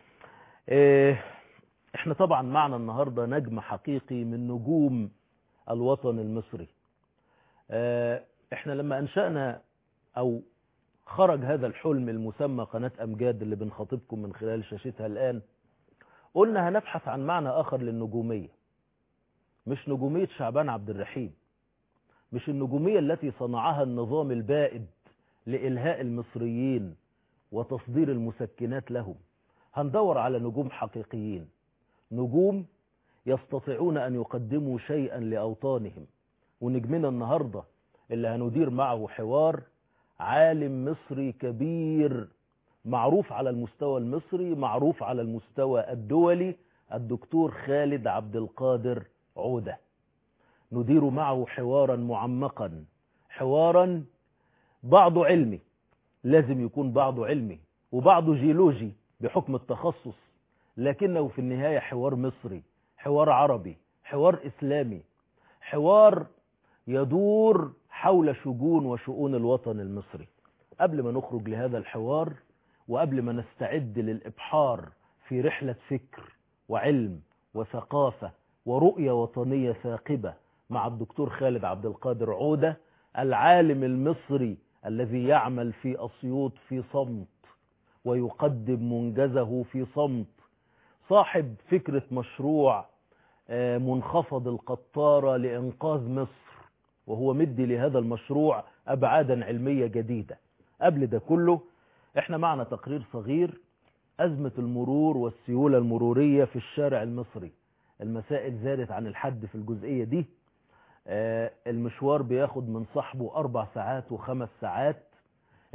إيه، احنا طبعا معنا النهاردة نجم حقيقي من نجوم الوطن المصري اه، احنا لما انشأنا او خرج هذا الحلم المسمى قناة امجاد اللي بنخاطبكم من خلال شاشتها الان قلنا هنبحث عن معنى اخر للنجومية مش نجومية شعبان عبد الرحيم مش النجومية التي صنعها النظام البائد لإلهاء المصريين وتصدير المسكنات لهم هندور على نجوم حقيقيين نجوم يستطيعون أن يقدموا شيئا لأوطانهم ونجمنا النهاردة اللي هندير معه حوار عالم مصري كبير معروف على المستوى المصري معروف على المستوى الدولي الدكتور خالد عبد القادر عودة ندير معه حوارا معمقا حوارا بعض علمي لازم يكون بعض علمي وبعض جيولوجي بحكم التخصص لكنه في النهاية حوار مصري حوار عربي حوار إسلامي حوار يدور حول شجون وشؤون الوطن المصري قبل ما نخرج لهذا الحوار وقبل ما نستعد للإبحار في رحلة فكر وعلم وثقافة ورؤية وطنية ثاقبة مع الدكتور خالد عبد القادر عودة العالم المصري الذي يعمل في أسيوط في صمت ويقدم منجزه في صمت صاحب فكرة مشروع آه، منخفض القطارة لإنقاذ مصر وهو مدي لهذا المشروع أبعادا علمية جديدة قبل ده كله احنا معنا تقرير صغير أزمة المرور والسيولة المرورية في الشارع المصري المسائل زادت عن الحد في الجزئية دي آه، المشوار بياخد من صاحبه أربع ساعات وخمس ساعات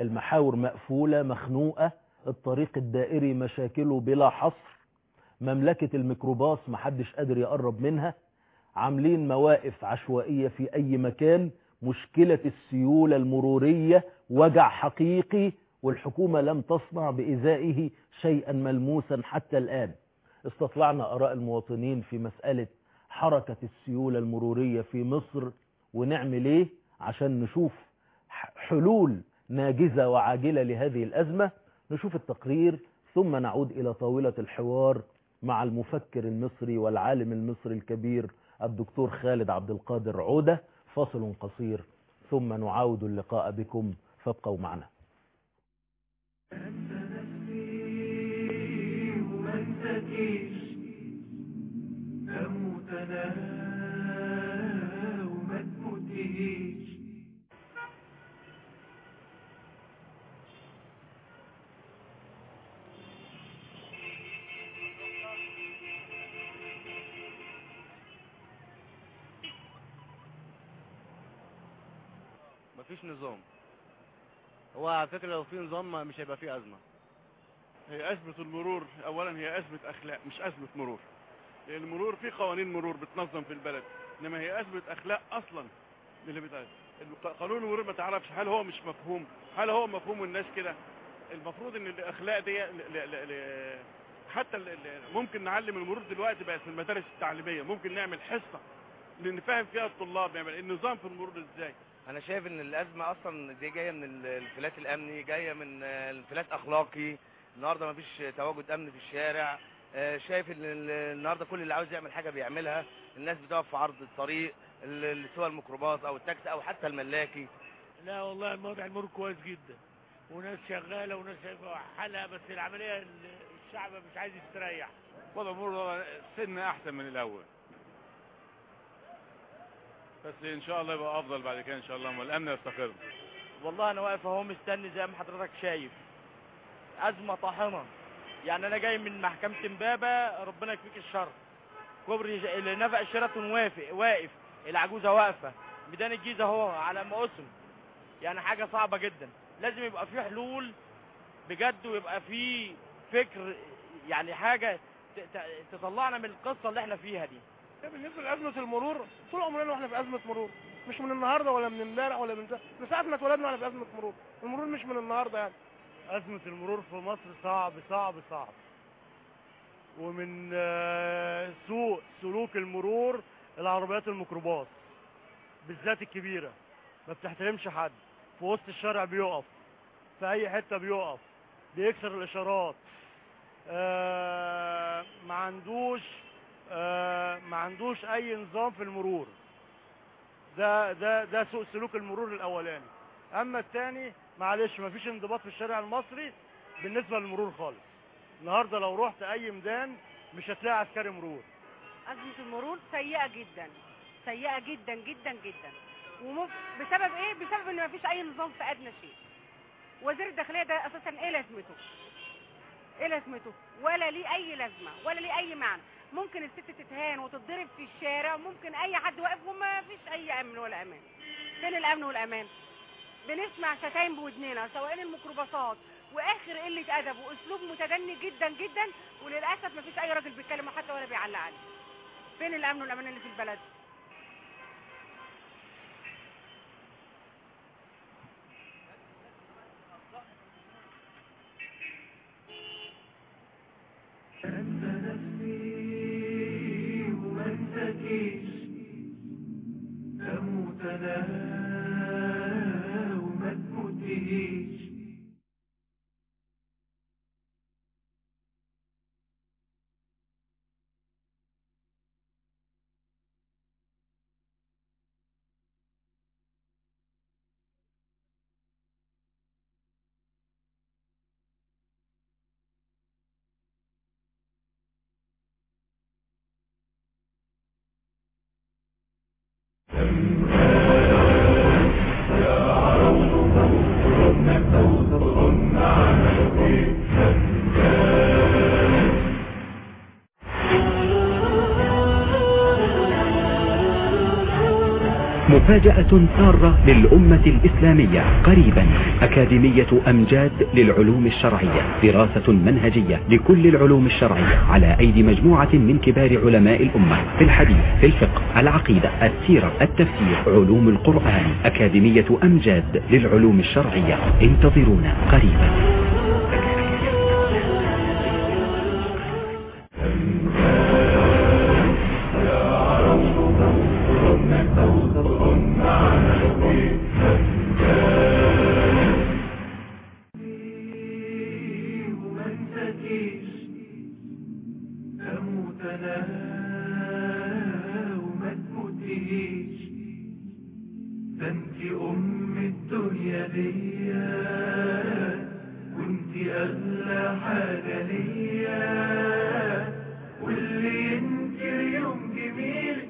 المحاور مقفولة مخنوقة الطريق الدائري مشاكله بلا حصر مملكة الميكروباص محدش قادر يقرب منها عاملين مواقف عشوائية في أي مكان مشكلة السيولة المرورية وجع حقيقي والحكومة لم تصنع بإزائه شيئا ملموسا حتى الآن استطلعنا أراء المواطنين في مسألة حركة السيولة المرورية في مصر ونعمل ايه عشان نشوف حلول ناجزة وعاجلة لهذه الأزمة نشوف التقرير ثم نعود إلى طاولة الحوار مع المفكر المصري والعالم المصري الكبير الدكتور خالد عبد القادر عودة فاصل قصير ثم نعاود اللقاء بكم فابقوا معنا أنت نفسي وما انتكيش أموت أنا وما تموتيش مفيش نظام هو على فكرة لو في نظام مش هيبقى فيه أزمة هي أزمة المرور أولا هي أزمة أخلاق مش أزمة مرور لأن المرور في قوانين مرور بتنظم في البلد إنما هي أزمة أخلاق أصلا اللي بتاع قانون المرور ما تعرفش هل هو مش مفهوم هل هو مفهوم الناس كده المفروض ان الاخلاق دي ل... ل... ل... حتى ال... ال- ممكن نعلم المرور دلوقتي بقت في المدارس التعليميه ممكن نعمل حصه اللي نفهم فيها الطلاب يعني النظام في المرور ازاي أنا شايف إن الأزمة أصلا دي جاية من ال- الانفلات الأمني جاية من آه، الانفلات أخلاقي النهاردة مفيش تواجد أمن في الشارع آه، شايف إن ال- النهاردة كل اللي عاوز يعمل حاجة بيعملها الناس بتقف في عرض الطريق ال- ال- سواء الميكروباص أو التاكسي أو حتى الملاكي لا والله الموضوع المرور كويس جدا وناس شغاله وناس شايفه حالها بس العمليه ال- الشعب مش عايز يستريح وضع المرور سن احسن من الاول بس ان شاء الله يبقى افضل بعد كده ان شاء الله والامن يستقر والله انا واقف اهو مستني زي ما حضرتك شايف ازمه طاحنه يعني انا جاي من محكمه امبابه ربنا يكفيك الشر كوبري ج- اللي نفق شيراتون وافق واقف العجوزه واقفه ميدان الجيزه اهو على ما اسم يعني حاجه صعبه جدا لازم يبقى في حلول بجد ويبقى في فكر يعني حاجه ت- ت- تطلعنا من القصه اللي احنا فيها دي بالنسبه لازمه المرور طول عمرنا واحنا في ازمه مرور مش من النهارده ولا من امبارح ولا من من ساعه ما اتولدنا واحنا في ازمه مرور المرور مش من النهارده يعني ازمه المرور في مصر صعب صعب صعب ومن آه، سوء سلوك المرور العربيات الميكروباص بالذات الكبيره ما بتحترمش حد في وسط الشارع بيقف في اي حته بيقف بيكسر الاشارات آه، ما عندوش آه، ما عندوش اي نظام في المرور ده ده ده سوء سلوك المرور الاولاني اما الثاني معلش ما فيش انضباط في الشارع المصري بالنسبه للمرور خالص النهارده لو رحت اي ميدان مش هتلاقي عسكري مرور أزمة المرور سيئة جدا سيئة جدا جدا جدا ومف... بسبب ايه؟ بسبب ان مفيش اي نظام في ادنى شيء وزير الداخلية ده اساسا ايه لازمته؟ ايه لازمته؟ ولا ليه اي لازمة ولا ليه اي معنى ممكن الست تتهان وتتضرب في الشارع ممكن اي حد واقف وما فيش اي امن ولا امان فين الامن والامان؟ بنسمع شتايم بودننا سواقين الميكروباصات واخر قله ادب واسلوب متدني جدا جدا وللاسف مفيش اي راجل بيتكلم حتى ولا بيعلق عليه فين الامن والامان اللي في البلد أنت نفسي وما انتكيش أموت أنا وما تموتيش مفاجأة سارة للأمة الإسلامية قريبا أكاديمية أمجاد للعلوم الشرعية دراسة منهجية لكل العلوم الشرعية على أيدي مجموعة من كبار علماء الأمة في الحديث في الفقه العقيدة السيرة التفسير علوم القرآن أكاديمية أمجاد للعلوم الشرعية انتظرونا قريبا وما انساكيش اموت انا وما تموتيش ده انت ام الدنيا ليا وانت اغلى حاجه ليا واللي ينكر يوم جميل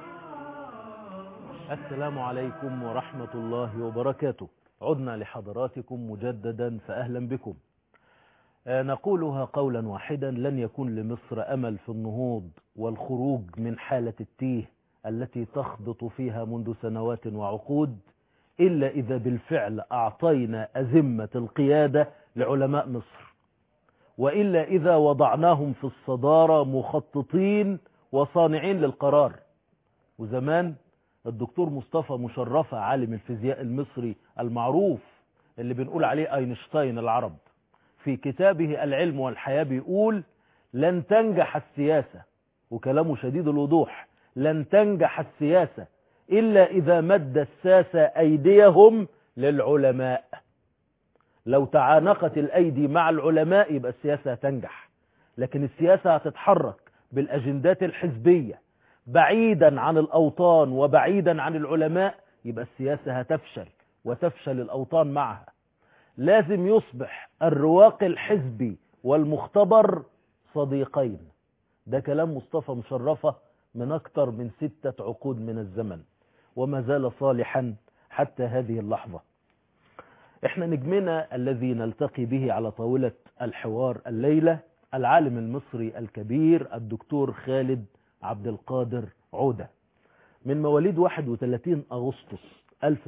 السلام عليكم ورحمة الله وبركاته عدنا لحضراتكم مجددا فأهلا بكم آه، نقولها قولا واحدا لن يكون لمصر أمل في النهوض والخروج من حالة التيه التي تخبط فيها منذ سنوات وعقود إلا إذا بالفعل أعطينا أزمة القيادة لعلماء مصر وإلا إذا وضعناهم في الصدارة مخططين وصانعين للقرار وزمان الدكتور مصطفى مشرفة عالم الفيزياء المصري المعروف اللي بنقول عليه أينشتاين العرب في كتابه العلم والحياة بيقول لن تنجح السياسة وكلامه شديد الوضوح لن تنجح السياسة إلا إذا مد الساسة أيديهم للعلماء لو تعانقت الأيدي مع العلماء يبقى السياسة هتنجح لكن السياسة هتتحرك بالأجندات الحزبية بعيدا عن الأوطان وبعيدا عن العلماء يبقى السياسة هتفشل وتفشل الأوطان معها لازم يصبح الرواق الحزبي والمختبر صديقين ده كلام مصطفى مشرفة من أكثر من ستة عقود من الزمن وما زال صالحا حتى هذه اللحظة احنا نجمنا الذي نلتقي به على طاولة الحوار الليلة العالم المصري الكبير الدكتور خالد عبد القادر عودة من مواليد 31 أغسطس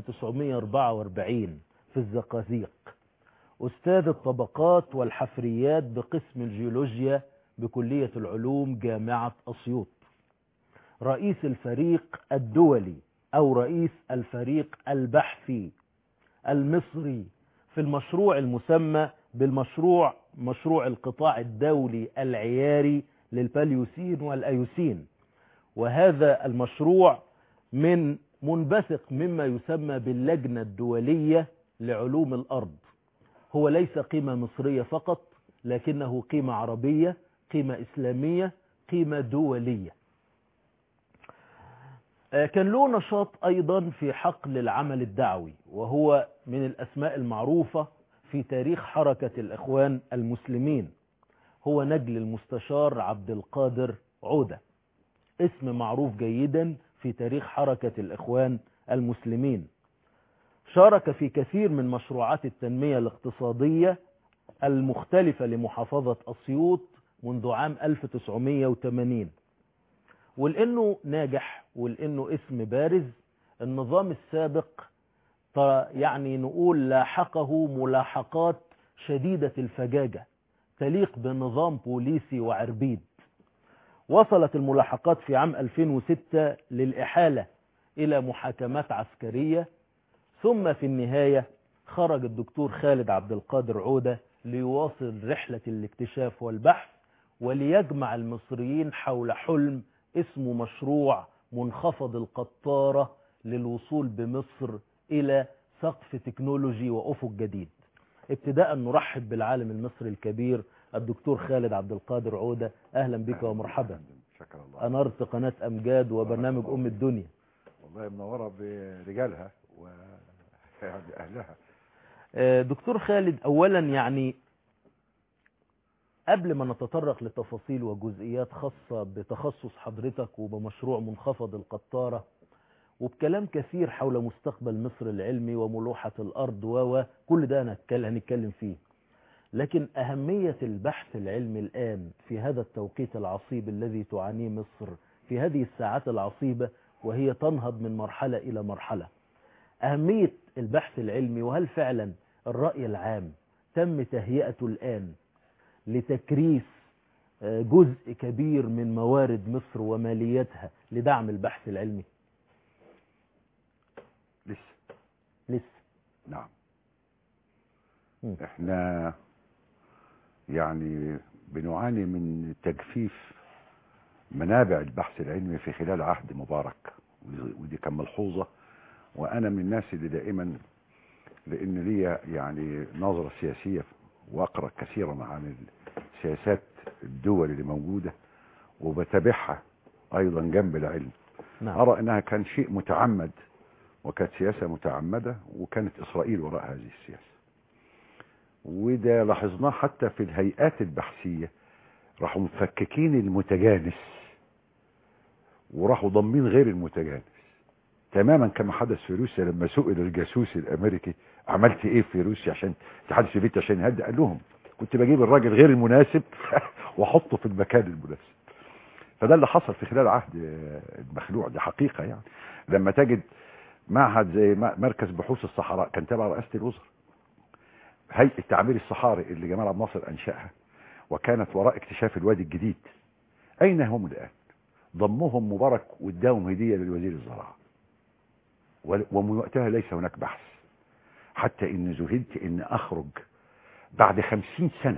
1944 في الزقازيق أستاذ الطبقات والحفريات بقسم الجيولوجيا بكلية العلوم جامعة أسيوط رئيس الفريق الدولي أو رئيس الفريق البحثي المصري في المشروع المسمى بالمشروع مشروع القطاع الدولي العياري للباليوسين والأيوسين وهذا المشروع من منبثق مما يسمى باللجنة الدولية لعلوم الأرض هو ليس قيمة مصرية فقط لكنه قيمة عربية قيمة إسلامية قيمة دولية كان له نشاط أيضا في حقل العمل الدعوي وهو من الأسماء المعروفة في تاريخ حركة الإخوان المسلمين هو نجل المستشار عبد القادر عودة اسم معروف جيدا في تاريخ حركة الإخوان المسلمين شارك في كثير من مشروعات التنمية الاقتصادية المختلفة لمحافظة أسيوط منذ عام 1980 ولأنه ناجح ولأنه اسم بارز النظام السابق يعني نقول لاحقه ملاحقات شديدة الفجاجة تليق بنظام بوليسي وعربيد وصلت الملاحقات في عام 2006 للإحالة إلى محاكمات عسكرية ثم في النهاية خرج الدكتور خالد عبد القادر عودة ليواصل رحلة الاكتشاف والبحث وليجمع المصريين حول حلم اسمه مشروع منخفض القطارة للوصول بمصر إلى سقف تكنولوجي وأفق جديد ابتداء نرحب بالعالم المصري الكبير الدكتور خالد عبد القادر عودة أهلا بك ومرحبا شكرا الله أنرت قناة أمجاد وبرنامج أم الدنيا والله منورة برجالها و يعني أهلها آه، دكتور خالد أولا يعني قبل ما نتطرق لتفاصيل وجزئيات خاصة بتخصص حضرتك وبمشروع منخفض القطارة وبكلام كثير حول مستقبل مصر العلمي وملوحة الأرض وكل ده هنتكلم هنتكلم فيه لكن أهمية البحث العلمي الآن في هذا التوقيت العصيب الذي تعانيه مصر في هذه الساعات العصيبة وهي تنهض من مرحلة إلى مرحلة أهمية البحث العلمي وهل فعلا الرأي العام تم تهيئته الآن لتكريس آه، جزء كبير من موارد مصر وماليتها لدعم البحث العلمي لسه لسه نعم مم. احنا يعني بنعاني من تجفيف منابع البحث العلمي في خلال عهد مبارك ودي- ودي كان ملحوظة وانا من الناس اللي دائما لان ليا يعني نظرة سياسية واقرأ كثيرا عن سياسات الدول اللي موجودة وبتابعها ايضا جنب العلم نعم أرى أنها كان شيء متعمد وكانت سياسة متعمدة وكانت إسرائيل وراء هذه السياسة وده لاحظناه حتى في الهيئات البحثية راحوا مفككين المتجانس وراحوا ضمين غير المتجانس تماما كما حدث في روسيا لما سئل الجاسوس الامريكي عملت ايه في روسيا عشان الاتحاد السوفيتي عشان يهدي قال لهم كنت بجيب الراجل غير المناسب واحطه في المكان المناسب فده اللي حصل في خلال عهد آه، المخلوع دي حقيقة يعني لما تجد معهد زي م- مركز بحوث الصحراء كان تبع رئاسة الوزراء هيئة تعمير الصحاري اللي جمال عبد الناصر أنشأها وكانت وراء اكتشاف الوادي الجديد أين هم الآن ضمهم مبارك واداهم هدية للوزير الزراعة ول- ومن وقتها ليس هناك بحث حتى إن زهدت إن أخرج بعد خمسين سنة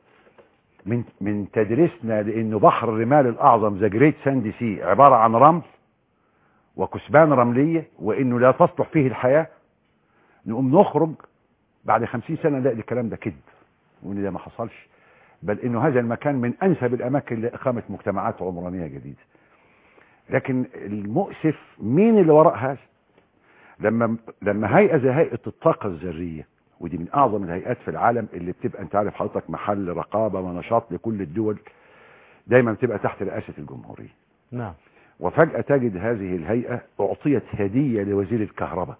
من من تدريسنا لانه بحر الرمال الاعظم ذا جريت ساند سي عباره عن رمل وكثبان رمليه وانه لا تصلح فيه الحياه نقوم نخرج بعد خمسين سنه نلاقي الكلام ده كذب وان ده ما حصلش بل انه هذا المكان من انسب الاماكن لاقامه مجتمعات عمرانيه جديده لكن المؤسف مين اللي وراء هذا لما لما هيئه زي هيئه الطاقه الذريه ودي من اعظم الهيئات في العالم اللي بتبقى انت عارف حضرتك محل رقابه ونشاط لكل الدول دايما بتبقى تحت رئاسه الجمهوريه نعم وفجاه تجد هذه الهيئه اعطيت هديه لوزير الكهرباء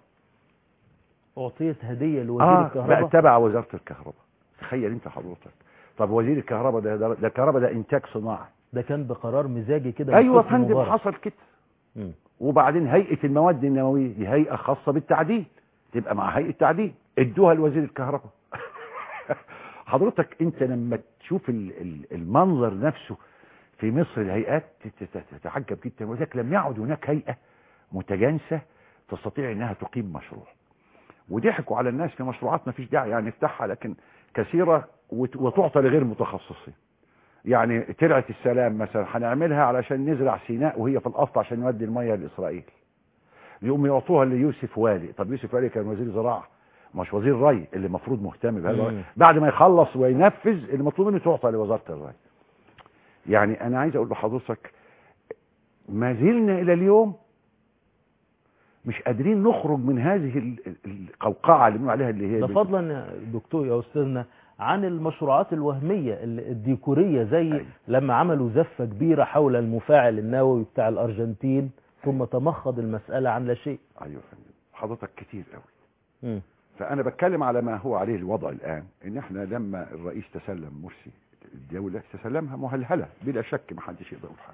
أعطيت هدية لوزير اه الكهرباء بقى تبع وزاره الكهرباء تخيل انت حضرتك طب وزير الكهرباء ده ده, ده الكهرباء ده انتاج صناعي ده كان بقرار مزاجي كده من ايوه يا حسني فندم مبارك. حصل كده مم. وبعدين هيئه المواد النوويه دي هيئه خاصه بالتعديل تبقى مع هيئه تعديل ادوها لوزير الكهرباء حضرتك انت لما تشوف ال- ال- المنظر نفسه في مصر الهيئات تت- تت- تتعجب جدا ولذلك لم يعد هناك هيئه متجانسه تستطيع انها تقيم مشروع وضحكوا على الناس في مشروعات ما فيش داعي يعني نفتحها لكن كثيره وت- وتعطى لغير متخصصين يعني ترعه السلام مثلا هنعملها علشان نزرع سيناء وهي في الاصل عشان نودي الميه لاسرائيل يقوم يعطوها ليوسف والي طب يوسف والي كان وزير زراعه مش وزير ري اللي المفروض مهتم بهذا مم. بعد ما يخلص وينفذ اللي مطلوب منه تعطى لوزاره الري يعني انا عايز اقول لحضرتك ما زلنا الى اليوم مش قادرين نخرج من هذه ال- ال- القوقعه اللي بنقول عليها اللي هي ده بت- فضلا يا دكتور يا أستاذنا عن المشروعات الوهمية ال- الديكورية زي أيوة. لما عملوا زفة كبيرة حول المفاعل النووي بتاع الأرجنتين ثم تمخض المسألة عن لا شيء ايوه يا فندم حضرتك كتير قوي مم. فانا بتكلم على ما هو عليه الوضع الان ان احنا لما الرئيس تسلم مرسي الدولة تسلمها مهلهلة بلا شك ما حدش يقدر يقول حاجة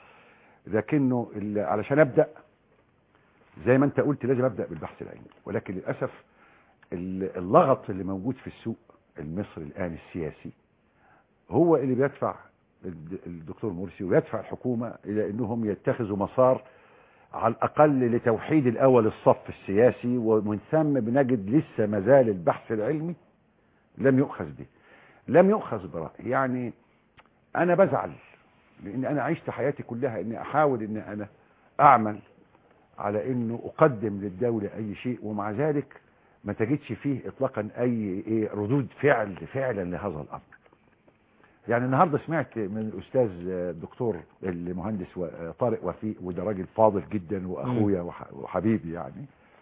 لكنه ال- علشان ابدأ زي ما انت قلت لازم ابدأ بالبحث العلمي ولكن للأسف ال- اللغط اللي موجود في السوق المصري الآن السياسي هو اللي بيدفع الد- الدكتور مرسي ويدفع الحكومة إلى أنهم يتخذوا مسار على الأقل لتوحيد الأول الصف السياسي ومن ثم بنجد لسه مازال البحث العلمي لم يؤخذ به لم يؤخذ برأي يعني أنا بزعل لأن أنا عشت حياتي كلها أني أحاول أن أنا أعمل على أنه أقدم للدولة أي شيء ومع ذلك ما تجدش فيه إطلاقا أي إيه ردود فعل فعلا لهذا الأمر يعني النهاردة سمعت من الأستاذ الدكتور المهندس و- طارق وفيق وده راجل فاضل جدا وأخويا وح- وحبيبي يعني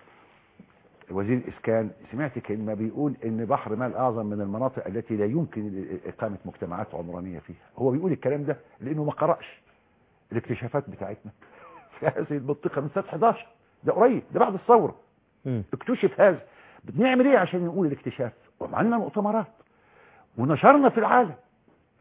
وزير الإسكان سمعت كلمة بيقول إن بحر مال أعظم من المناطق التي لا يمكن إقامة مجتمعات عمرانية فيها هو بيقول الكلام ده لأنه ما قرأش الاكتشافات بتاعتنا في هذه المنطقة من سنة 11 ده قريب ده بعد الثورة مم. اكتشف هذا بنعمل ايه عشان نقول الاكتشاف وعملنا مؤتمرات ونشرنا في العالم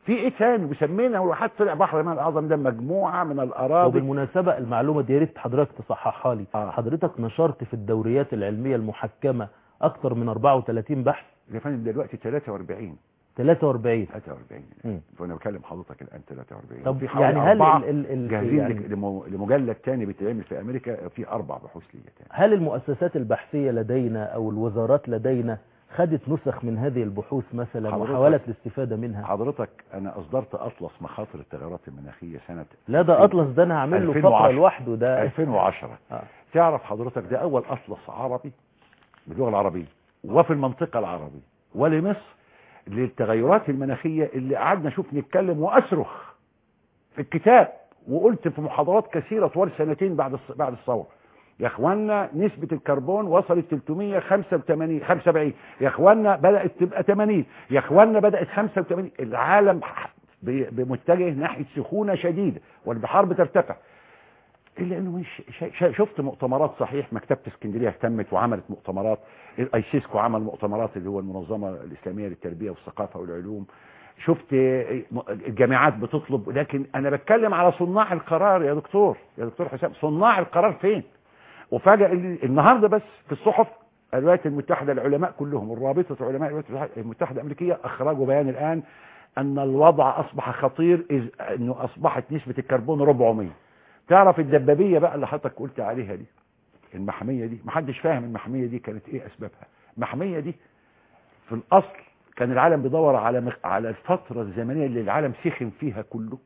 في ايه تاني وسمينا والواحد طلع بحر الماء الاعظم ده مجموعه من الاراضي وبالمناسبة المعلومة دي يا ريت حضرتك تصححها لي آه. حضرتك نشرت في الدوريات العلمية المحكمة أكثر من 34 بحث يا فندم دلوقتي 43 43 43 مم. فانا بكلم حضرتك الان 43 طب في حوالي يعني هل أربعة ال- ال- ال- جاهزين يعني- لك- لمو- لمجلد تاني بيتعمل في امريكا في اربع بحوث ليا تاني هل المؤسسات البحثية لدينا أو الوزارات لدينا خدت نسخ من هذه البحوث مثلا حضرتك- وحاولت الاستفادة منها حضرتك انا اصدرت اطلس مخاطر التغيرات المناخيه سنه لا ده أطلس ده أنا هعمل له فقرة 2010. لوحده ده 2010 آه. تعرف حضرتك ده اول اطلس عربي باللغه العربيه وفي المنطقه العربيه ولمصر للتغيرات المناخيه اللي قعدنا شوف نتكلم واصرخ في الكتاب وقلت في محاضرات كثيره طوال سنتين بعد الص- بعد الثوره يا اخوانا نسبة الكربون وصلت 385 75 يا اخوانا بدأت تبقى 80 يا اخوانا بدأت 85 العالم ب- بمتجه ناحية سخونة شديدة والبحار بترتفع الا انه مش شا- شا- شفت مؤتمرات صحيح مكتبه اسكندريه اهتمت وعملت مؤتمرات الايسيسكو عمل مؤتمرات اللي هو المنظمه الاسلاميه للتربيه والثقافه والعلوم شفت الجامعات بتطلب لكن انا بتكلم على صناع القرار يا دكتور يا دكتور حسام صناع القرار فين وفجأة ال- النهارده بس في الصحف الولايات المتحده العلماء كلهم الرابطه علماء الولايات المتحده الامريكيه اخرجوا بيان الان ان الوضع اصبح خطير اذ انه اصبحت نسبه الكربون 400 تعرف الدبابيه بقى اللي حضرتك قلت عليها دي المحميه دي محدش فاهم المحميه دي كانت ايه اسبابها المحميه دي في الاصل كان العالم بيدور على مخ... على الفتره الزمنيه اللي العالم سخن فيها كله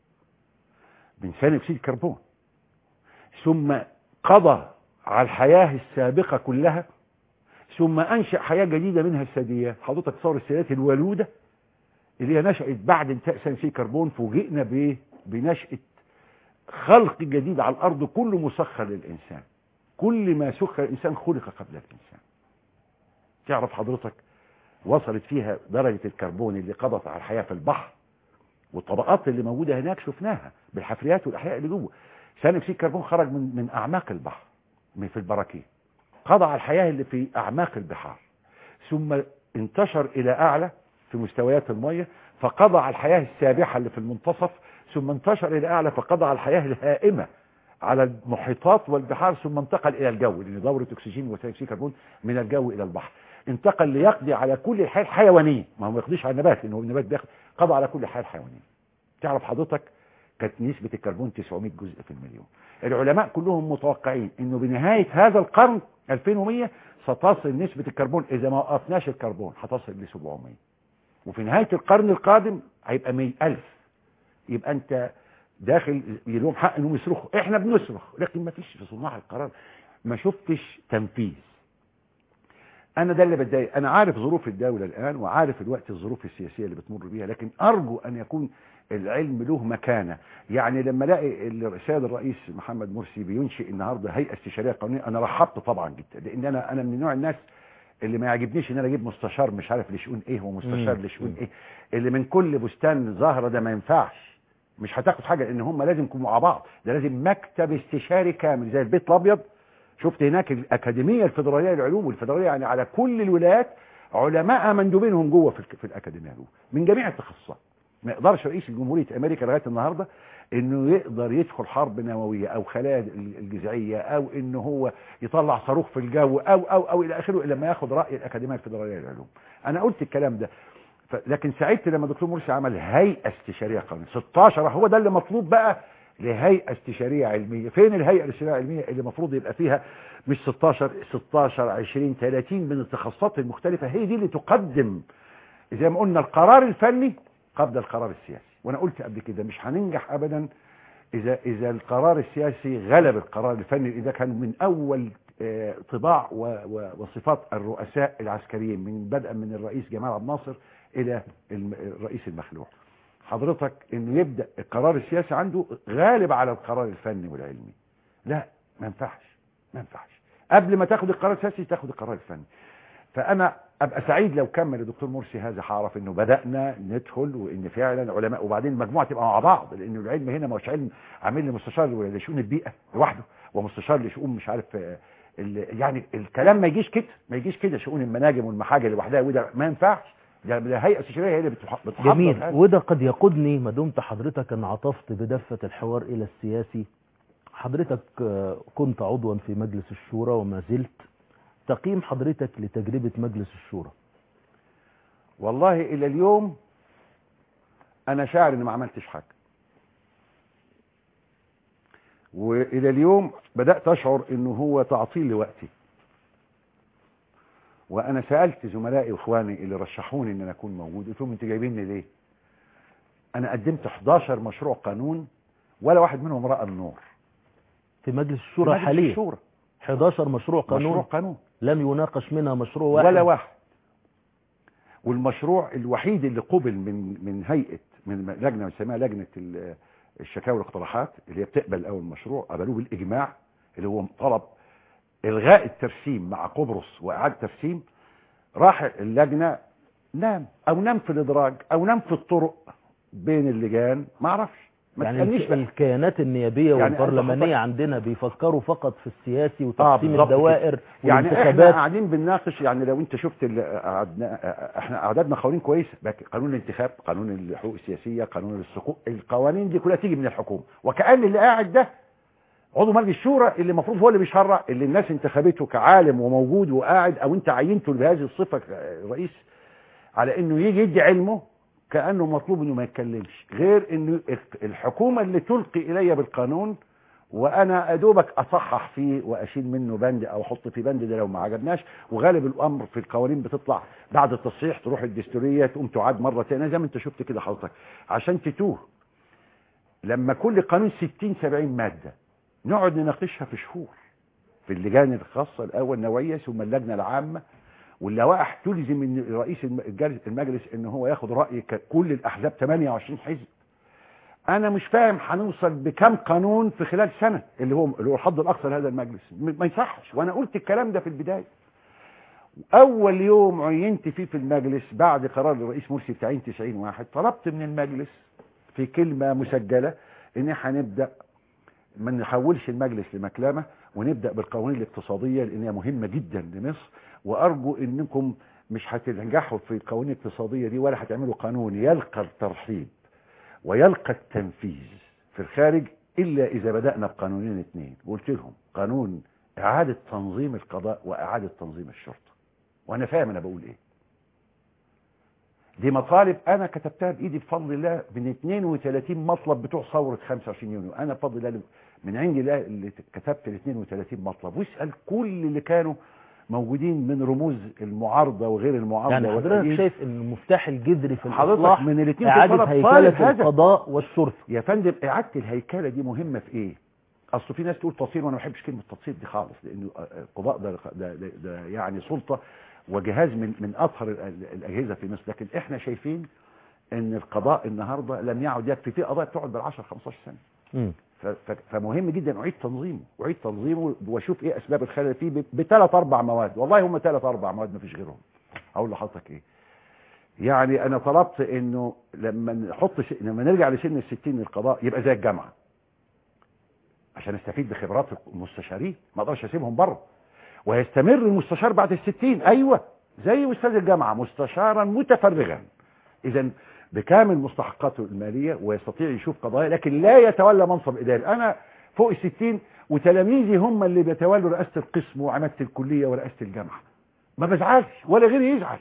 من ثاني اكسيد الكربون ثم قضى على الحياه السابقه كلها ثم انشا حياه جديده منها الثدييات حضرتك تصور الثدييات الولوده اللي هي نشات بعد انتهاء ثاني اكسيد الكربون فوجئنا بايه بنشاه خلق جديد على الارض كله مسخر للانسان كل ما سخر الانسان خلق قبل الانسان تعرف حضرتك وصلت فيها درجة الكربون اللي قضت على الحياة في البحر والطبقات اللي موجودة هناك شفناها بالحفريات والأحياء اللي جوه ثاني أكسيد الكربون خرج من من أعماق البحر من في البراكين قضى على الحياة اللي في أعماق البحار ثم انتشر إلى أعلى في مستويات المية فقضى على الحياة السابحة اللي في المنتصف ثم انتشر إلى أعلى فقضى على الحياة الهائمة على المحيطات والبحار ثم انتقل إلى الجو لأن دورة أكسجين وثاني أكسيد الكربون من الجو إلى البحر انتقل ليقضي على كل الحياة الحيوانية ما هو ما يقضيش على النبات لأنه النبات بياخد قضى على كل الحياة الحيوانية تعرف حضرتك كانت نسبة الكربون 900 جزء في المليون العلماء كلهم متوقعين انه بنهاية هذا القرن 2100 ستصل نسبة الكربون اذا ما وقفناش الكربون هتصل ل 700 وفي نهاية القرن القادم هيبقى 100000 يبقى انت داخل لهم حق انهم يصرخوا احنا بنصرخ لكن ما فيش في صناع القرار ما شفتش تنفيذ انا ده اللي بتضايق انا عارف ظروف الدولة الان وعارف الوقت الظروف السياسية اللي بتمر بيها لكن ارجو ان يكون العلم له مكانة يعني لما الاقي السيد الرئيس محمد مرسي بينشئ النهارده هيئة استشارية قانونية انا رحبت طبعا جدا لان انا انا من نوع الناس اللي ما يعجبنيش ان انا اجيب مستشار مش عارف لشؤون ايه ومستشار مم. لشؤون ايه اللي من كل بستان زهرة ده ما ينفعش مش هتاخد حاجة لان هم لازم يكونوا مع بعض ده لازم مكتب استشاري كامل زي البيت الابيض شفت هناك الاكاديميه الفدراليه للعلوم والفدراليه يعني على كل الولايات علماء مندوبينهم جوه في, الك- في الاكاديميه جوه من جميع التخصصات ما يقدرش رئيس جمهوريه امريكا لغايه النهارده انه يقدر يدخل حرب نوويه او خلايا الجذعيه او انه هو يطلع صاروخ في الجو او او او الى اخره الا لما ياخد راي الاكاديميه الفدراليه للعلوم انا قلت الكلام ده ف... لكن سعدت لما دكتور مرسي عمل هيئه استشاريه قانونيه 16 هو ده اللي مطلوب بقى لهيئه استشاريه علميه فين الهيئه الاستشاريه العلميه اللي المفروض يبقى فيها مش 16 16 20 30 من التخصصات المختلفه هي دي اللي تقدم زي ما قلنا القرار الفني قبل القرار السياسي وانا قلت قبل كده مش هننجح ابدا اذا اذا القرار السياسي غلب القرار الفني اذا كان من اول آه، طباع و- و- وصفات الرؤساء العسكريين من بدءا من الرئيس جمال عبد الناصر الى الم- الرئيس المخلوع حضرتك انه يبدا القرار السياسي عنده غالب على القرار الفني والعلمي لا ما ينفعش ما ينفعش قبل ما تاخد القرار السياسي تاخد القرار الفني فانا ابقى سعيد لو كمل الدكتور مرسي هذا هعرف انه بدانا ندخل وان فعلا علماء وبعدين المجموعه تبقى مع بعض لان العلم هنا مش علم عامل لي مستشار لشؤون البيئه لوحده ومستشار لشؤون مش عارف آه، ال- يعني الكلام ما يجيش كده ما يجيش كده شؤون المناجم والمحاجر لوحدها وده ما ينفعش ده ده هيئه استشاريه هي اللي بتح- بتحضر جميل هذا. وده قد يقودني ما دمت حضرتك انعطفت بدفة الحوار إلى السياسي حضرتك آه، كنت عضوا في مجلس الشورى وما زلت تقييم حضرتك لتجربة مجلس الشورى والله الى اليوم انا شاعر اني ما عملتش حاجه والى اليوم بدات اشعر انه هو تعطيل لوقتي وانا سالت زملائي واخواني اللي رشحوني ان انا اكون موجود قلت لهم انتوا جايبيني ليه انا قدمت 11 مشروع قانون ولا واحد منهم راى النور في مجلس الشورى في مجلس حاليا الشورى 11 مشروع قانون مشروع قانون لم يناقش منها مشروع واحد ولا واحد والمشروع الوحيد اللي قبل من من هيئه من لجنه بنسميها لجنه ال- الشكاوى والاقتراحات اللي هي بتقبل اول مشروع قبلوه بالاجماع اللي هو طلب الغاء الترسيم مع قبرص واعاده ترسيم راح اللجنه نام او نام في الادراج او نام في الطرق بين اللجان ما اعرفش ما يعني تسالنيش الك- بقى. الكيانات النيابية يعني أنت والبرلمانية خطأ. عندنا بيفكروا فقط في السياسي آه، وتقسيم بالظبط كده. الدوائر يعني احنا والانتخابات قاعدين بنناقش يعني لو انت شفت ال- قعدنا احنا اعدادنا قوانين كويسه لكن قانون الانتخاب قانون الحقوق السياسيه قانون السقوط القوانين دي كلها تيجي من الحكومه وكأن اللي قاعد ده عضو مجلس الشورى اللي المفروض هو اللي بيشرع اللي الناس انتخبته كعالم وموجود وقاعد او انت عينته بهذه الصفه رئيس على انه يجي يدي علمه كانه مطلوب انه ما يتكلمش غير انه الحكومه اللي تلقي الي بالقانون وانا ادوبك اصحح فيه واشيل منه بند او احط فيه بند ده لو ما عجبناش وغالب الامر في القوانين بتطلع بعد التصحيح تروح الدستوريه تقوم تعاد مره ثانيه زي ما انت شفت كده حضرتك عشان تتوه لما كل قانون 60 70 ماده نقعد نناقشها في شهور في اللجان الخاصه الاول نوعيه ثم اللجنه العامه واللوائح تلزم من رئيس الم- الجل- المجلس ان هو ياخد راي ك- كل الاحزاب 28 حزب انا مش فاهم هنوصل بكم قانون في خلال سنه اللي هو اللي هو الحد الاقصى لهذا المجلس م- ما يصحش وانا قلت الكلام ده في البدايه اول يوم عينت فيه في المجلس بعد قرار الرئيس مرسي بتعيين 90 واحد طلبت من المجلس في كلمه مسجله ان احنا نبدا ما نحولش المجلس لمكلمه ونبدا بالقوانين الاقتصاديه لانها مهمه جدا لمصر وارجو انكم مش هتنجحوا في القوانين الاقتصاديه دي ولا هتعملوا قانون يلقى الترحيب ويلقى التنفيذ في الخارج الا اذا بدانا بقانونين اثنين قلت لهم قانون اعاده تنظيم القضاء واعاده تنظيم الشرطه وانا فاهم انا بقول ايه دي مطالب انا كتبتها بايدي بفضل الله من 32 مطلب بتوع ثوره 25 يونيو انا بفضل الله من عندي الله اللي كتبت ال 32 مطلب واسال كل اللي كانوا موجودين من رموز المعارضه وغير المعارضه يعني حضرتك والتأييد. شايف ان المفتاح الجذري في حضرتك الاصلاح من الاثنين اعادة هيكلة القضاء والشرطة يا فندم اعاده الهيكله دي مهمه في ايه اصل في ناس تقول تطهير وانا ما بحبش كلمه تطهير دي خالص لانه القضاء ده, ده, ده, ده يعني سلطه وجهاز من من اطهر ال- ال- الاجهزه في مصر لكن احنا شايفين ان القضاء النهارده لم يعد يكفي في قضايا بتقعد بال 10 15 سنه مم. ف- ف- فمهم جدا اعيد تنظيمه اعيد تنظيمه واشوف ايه اسباب الخلل فيه ب- بثلاث اربع مواد والله هم ثلاث اربع مواد ما فيش غيرهم اقول لحضرتك ايه يعني انا طلبت انه لما نحط ش... لما نرجع لسن الستين للقضاء يبقى زي الجامعه عشان استفيد بخبرات المستشارين ما اقدرش اسيبهم بره ويستمر المستشار بعد الستين ايوه زي استاذ الجامعه مستشارا متفرغا اذا بكامل مستحقاته الماليه ويستطيع يشوف قضايا لكن لا يتولى منصب اداري انا فوق الستين وتلاميذي هم اللي بيتولوا رئاسه القسم وعماده الكليه ورئاسه الجامعه ما بزعلش ولا غيري يزعل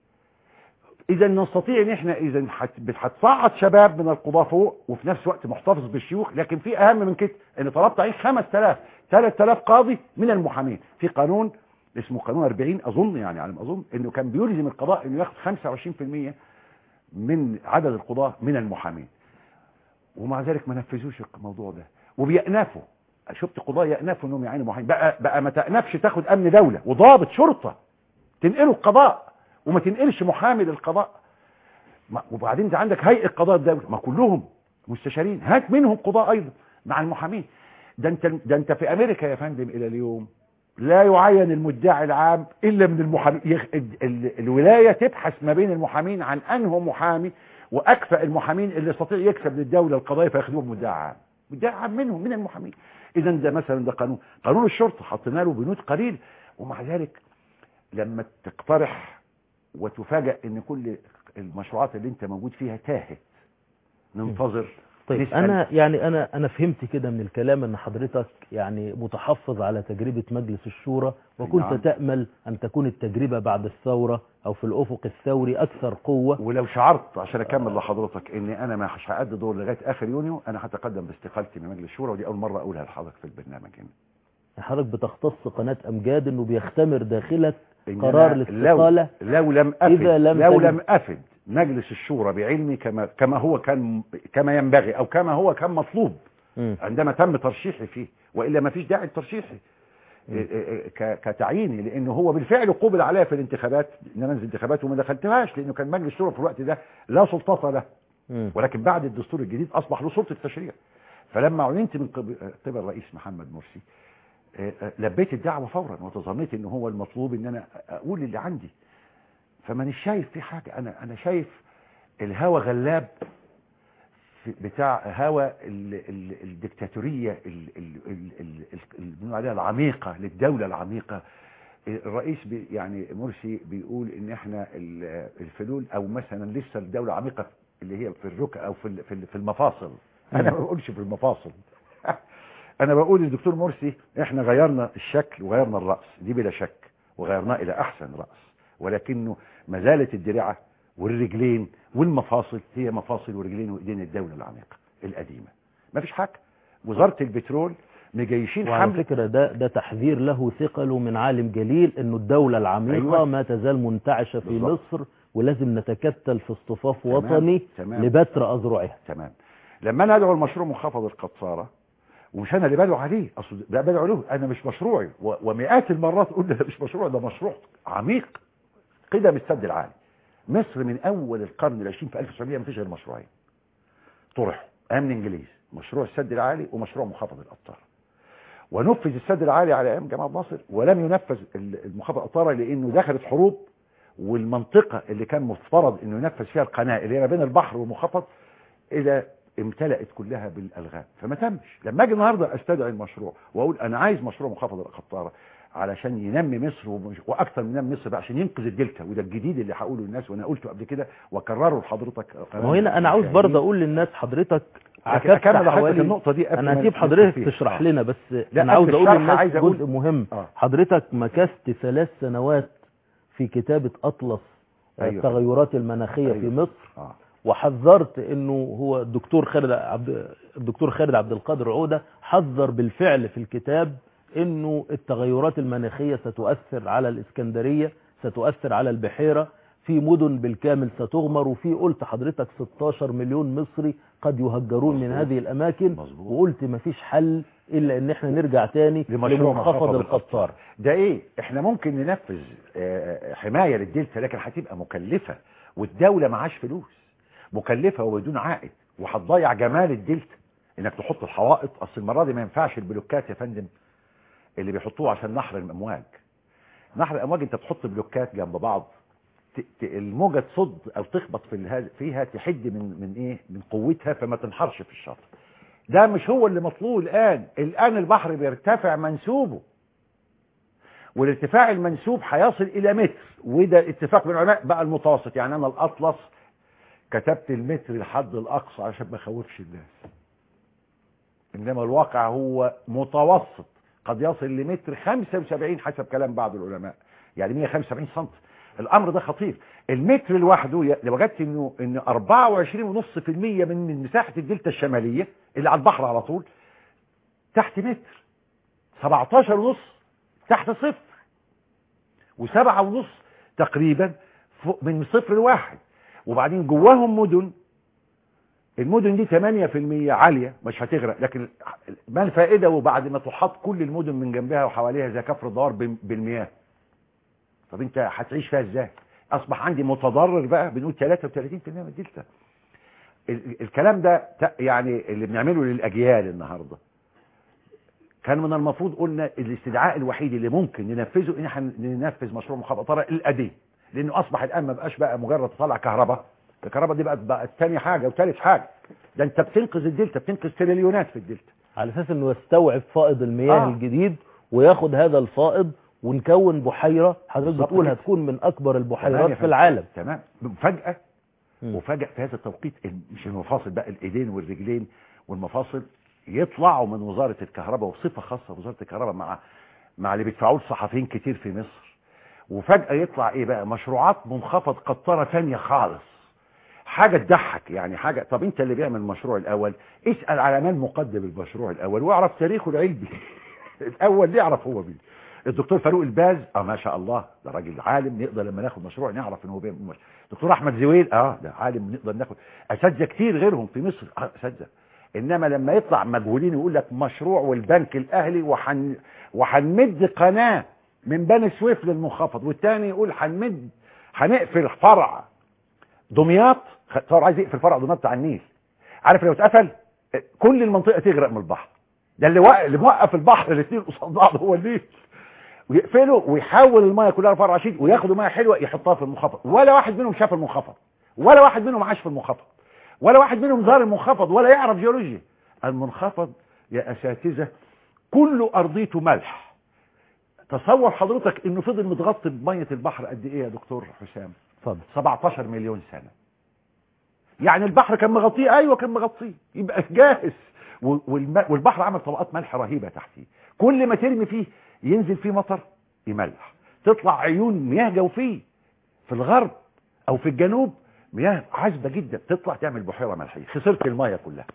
اذا نستطيع ان احنا اذا هت- هتصعد شباب من القضاة فوق وفي نفس الوقت محتفظ بالشيوخ لكن في اهم من كده ان طلبت عليه 5000 3000 قاضي من المحامين في قانون اسمه قانون 40 اظن يعني على ما اظن انه كان بيلزم القضاء انه ياخد 25% من عدد القضاة من المحامين ومع ذلك ما نفذوش الموضوع ده وبيأنفوا شفت قضاة يأنفوا انهم يعينوا محامين بقى بقى ما تأنفش تاخد امن دولة وضابط شرطة تنقله القضاء وما تنقلش محامي للقضاء ما- وبعدين انت عندك هيئه قضاء الدوله ما كلهم مستشارين هات منهم قضاء ايضا مع المحامين ده انت ده انت في امريكا يا فندم الى اليوم لا يعين المدعي العام الا من المحامين يخ... ال... ال... الولايه تبحث ما بين المحامين عن انه محامي واكفأ المحامين اللي يستطيع يكسب للدوله القضايا فياخدوه مدعي عام مدعي عام منهم من المحامين اذا ده مثلا ده قانون قانون الشرطه حطينا له بنود قليل ومع ذلك لما تقترح وتفاجأ ان كل المشروعات اللي انت موجود فيها تاهت ننتظر طيب نسأل. انا يعني انا انا فهمت كده من الكلام ان حضرتك يعني متحفظ على تجربة مجلس الشورى وكنت نعم. تأمل ان تكون التجربة بعد الثورة او في الافق الثوري اكثر قوة ولو شعرت عشان اكمل لحضرتك ان انا ما مش هأدي دور لغايه اخر يونيو انا هتقدم باستقالتي من مجلس الشورى ودي اول مره اقولها لحضرتك في البرنامج هنا حضرتك بتختص قناة امجاد انه بيختمر داخلك إن قرار أنا الاستقالة لو, لو لم أفد إذا لم لو تجد- لم أفد مجلس الشورى بعلمي كما كما هو كان كما ينبغي أو كما هو كان مطلوب مم. عندما تم ترشيحي فيه وإلا ما فيش داعي لترشيحي إيه إيه ك- كتعييني لأنه هو بالفعل قبل عليا في الانتخابات إن أنا أنزل انتخابات وما دخلتهاش لأنه كان مجلس الشورى في الوقت ده لا سلطة له مم. ولكن بعد الدستور الجديد أصبح له سلطة التشريع فلما أعلنت من قبل قبل الرئيس محمد مرسي آه، آه، لبيت الدعوة فورا وتظنيت ان هو المطلوب ان انا اقول اللي عندي فمانيش شايف في حاجة انا انا شايف الهوى غلاب في- بتاع هوى ال- ال- الدكتاتورية ال- ال- ال- ال- ال- اللي بنقول عليها العميقة للدولة العميقة الرئيس بي يعني مرسي بيقول ان احنا ال- الفلول او مثلا لسه الدولة عميقة اللي هي في الركع او في ال- في ال- في المفاصل انا ما بقولش في المفاصل انا بقول للدكتور مرسي احنا غيرنا الشكل وغيرنا الرأس دي بلا شك وغيرناه الى احسن رأس ولكنه ما زالت الدراعة والرجلين والمفاصل هي مفاصل ورجلين وايدين الدولة العميقة القديمة ما فيش حاجة وزارة البترول مجيشين وعلى حملة فكرة ده ده تحذير له ثقله من عالم جليل انه الدولة العميقة أيوة. ما تزال منتعشة في بالظبط. مصر ولازم نتكتل في اصطفاف تمام، وطني تمام. لبتر أذرعها تمام لما انا ادعو المشروع منخفض القطاره ومش انا اللي بدعو عليه اصل ده بدعو له انا مش مشروعي و- ومئات المرات اقول ده مش مشروع ده مشروع عميق قدم السد العالي مصر من اول القرن العشرين في 1900 ما فيش غير مشروعين طرحوا ايام الانجليز مشروع السد العالي ومشروع منخفض القطاره ونفذ السد العالي على ايام جمال ناصر ولم ينفذ ال- المنخفض القطاره لانه دخلت حروب والمنطقه اللي كان مفترض انه ينفذ فيها القناه اللي هي ما بين البحر والمنخفض الى امتلأت كلها بالالغام فما تمش لما اجي النهارده استدعي المشروع واقول انا عايز مشروع منخفض القطاره علشان ينمي مصر ومش- واكثر من ينمي مصر بقى عشان ينقذ الدلتا وده الجديد اللي هقوله للناس وانا قلته قبل كده واكرره لحضرتك ما هو هنا انا عاوز برضه اقول للناس حضرتك لكن عكفت أكمل لحضرتك حوالي- النقطة دي قبل انا ما هسيب ندخل حضرتك فيها. تشرح آه. لنا بس لا، انا عاوز قبل اقول الشرح للناس عايز أقول- جزء مهم آه. حضرتك مكثت ثلاث سنوات في كتابة اطلس أيوة. التغيرات المناخية في أيوة. مصر آه. وحذرت انه هو الدكتور خالد عبد الدكتور خالد عبد القادر عودة حذر بالفعل في الكتاب انه التغيرات المناخية ستؤثر على الاسكندرية ستؤثر على البحيرة في مدن بالكامل ستغمر وفي قلت حضرتك 16 مليون مصري قد يهجرون من هذه الاماكن وقلت مفيش حل الا ان احنا نرجع تاني لمشروع لمنخفض القطار ده ايه احنا ممكن ننفذ آه، حماية للدلتا لكن هتبقى مكلفة والدولة معاش فلوس مكلفة وبدون عائد وهتضيع جمال الدلتا انك تحط الحوائط اصل المرة دي ما ينفعش البلوكات يا فندم اللي بيحطوه عشان نحر الامواج نحر الامواج انت بتحط بلوكات جنب بعض ت- ت- الموجة تصد او تخبط في الها- فيها تحد من من ايه من قوتها فما تنحرش في الشاطئ ده مش هو اللي مطلوب الان الان البحر بيرتفع منسوبه والارتفاع المنسوب هيصل الى متر وده اتفاق بين العلماء بقى المتوسط يعني انا الاطلس كتبت المتر الحد الاقصى عشان ما اخوفش الناس انما الواقع هو متوسط قد يصل لمتر 75 حسب كلام بعض العلماء يعني 175 سم الامر ده خطير المتر لوحده ي- لو وجدت انه ان 24.5% من من مساحه الدلتا الشماليه اللي على البحر على طول تحت متر 17 ونص تحت صفر وسبعة ونص تقريبا فوق من صفر لواحد وبعدين جواهم مدن المدن دي 8% عالية مش هتغرق لكن ما الفائدة وبعد ما تحط كل المدن من جنبها وحواليها زي كفر الدوار بال- بالمياه طب انت هتعيش فيها ازاي اصبح عندي متضرر بقى بنقول 33% من الدلتا ال- الكلام ده ت- يعني اللي بنعمله للاجيال النهارده كان من المفروض قلنا الاستدعاء الوحيد اللي ممكن ننفذه ان احنا ننفذ مشروع مخابطره القديم لانه اصبح الان ما بقاش بقى مجرد تطلع كهرباء الكهرباء دي بقت بقت ثاني حاجه وثالث حاجه ده انت بتنقذ الدلتا بتنقذ تريليونات في الدلتا على اساس انه يستوعب فائض المياه آه. آه. الجديد وياخد هذا الفائض ونكون بحيره حضرتك بالظبط بتقول كده. هتكون من اكبر تمام البحيرات يا في فندم. العالم تمام مفاجاه مم. وفجأة في هذا التوقيت ال- مش المفاصل بقى الايدين والرجلين والمفاصل يطلعوا من وزارة الكهرباء وصفة خاصة وزارة الكهرباء مع مع اللي بيدفعوه الصحفيين كتير في مصر وفجأة يطلع ايه بقى مشروعات منخفض قطرة تانية خالص حاجة تضحك يعني حاجة طب انت اللي بيعمل المشروع الاول اسأل على من مقدم المشروع الاول واعرف تاريخه العلمي الاول ليه يعرف هو مين الدكتور فاروق الباز اه ما شاء الله ده راجل عالم نقدر لما ناخد مشروع نعرف ان هو بيعمل مشروع دكتور احمد زويل اه ده عالم نقدر ناخد اساتذه كتير غيرهم في مصر آه، اساتذه انما لما يطلع مجهولين ويقول لك مشروع والبنك الاهلي وحن وهنمد قناه من بني سويف للمنخفض والتاني يقول هنمد هنقفل فرع دمياط خ- تصور عايز يقفل فرع دمياط بتاع النيل عارف لو اتقفل كل المنطقه تغرق من البحر ده اللي وقف اللي موقف البحر الاثنين قصاد بعض هو النيل ويقفله ويحول الميه كلها لفرع رشيد وياخدوا ميه حلوه يحطها في المنخفض ولا واحد منهم شاف المنخفض ولا واحد منهم عاش في المنخفض ولا واحد منهم زار المنخفض ولا يعرف جيولوجيا المنخفض يا اساتذه كله ارضيته ملح تصور حضرتك انه فضل متغطي بميه البحر قد ايه يا دكتور حسام اتفضل 17 مليون سنه يعني البحر كان مغطيه ايوه كان مغطيه يبقى جاهز و- والم- والبحر عمل طبقات ملح رهيبه تحتيه كل ما ترمي فيه ينزل فيه مطر يملح تطلع عيون مياه جوفيه في الغرب او في الجنوب مياه عذبه جدا تطلع تعمل بحيره ملحيه خسرت الميه كلها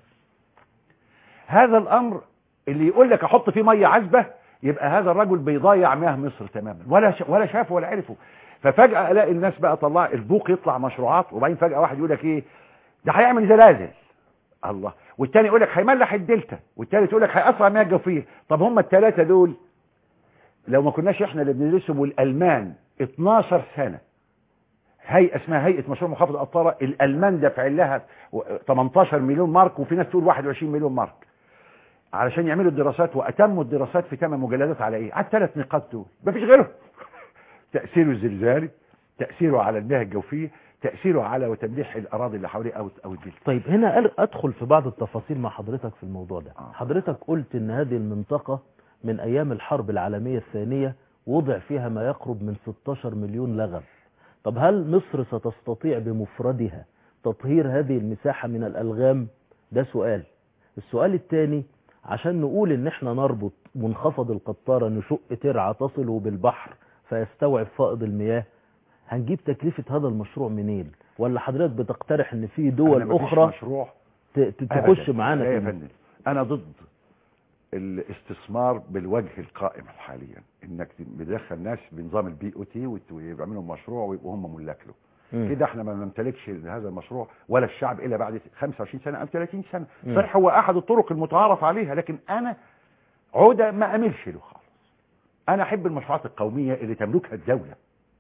هذا الامر اللي يقول لك احط فيه ميه عذبه يبقى هذا الرجل بيضيع مياه مصر تماما ولا ش... ولا شافه ولا عرفه ففجاه الاقي الناس بقى طلع البوق يطلع مشروعات وبعدين فجاه واحد يقول لك ايه ده هيعمل زلازل الله والتاني يقول لك هيملح الدلتا والتالت يقول لك هيأثر مياه جوفيه طب هم الثلاثه دول لو ما كناش احنا اللي بندرسهم والالمان 12 سنه هيئه اسمها هيئه مشروع منخفض القطاره الالمان دافع لها و- 18 مليون مارك وفي ناس تقول 21 مليون مارك علشان يعملوا الدراسات واتموا الدراسات في ثمان مجلدات على ايه على الثلاث نقاط دول مفيش غيرهم تاثيره الزلزالي تاثيره على المياه الجوفيه تاثيره على وتمليح الاراضي اللي حواليه او او الدلتا طيب هنا أل- ادخل في بعض التفاصيل مع حضرتك في الموضوع ده حضرتك قلت ان هذه المنطقة من ايام الحرب العالمية الثانية وضع فيها ما يقرب من 16 مليون لغم طب هل مصر ستستطيع بمفردها تطهير هذه المساحة من الالغام ده سؤال السؤال الثاني عشان نقول ان احنا نربط منخفض القطارة نشق ترعة تصله بالبحر فيستوعب فائض المياه هنجيب تكلفة هذا المشروع منين ولا حضرتك بتقترح ان في أنا دول مفيش اخرى مشروع ت- ت- أبداً. تخش معانا لا يا في فندم انا ضد الاستثمار بالوجه القائم حاليا انك بتدخل ناس بنظام البي او تي ويعملوا مشروع ويبقوا هم ملاك له مم. كده احنا ما نمتلكش هذا المشروع ولا الشعب الا بعد 25 سنه او 30 سنه مم. صحيح هو احد الطرق المتعارف عليها لكن انا عوده ما املش له خالص انا احب المشروعات القوميه اللي تملكها الدوله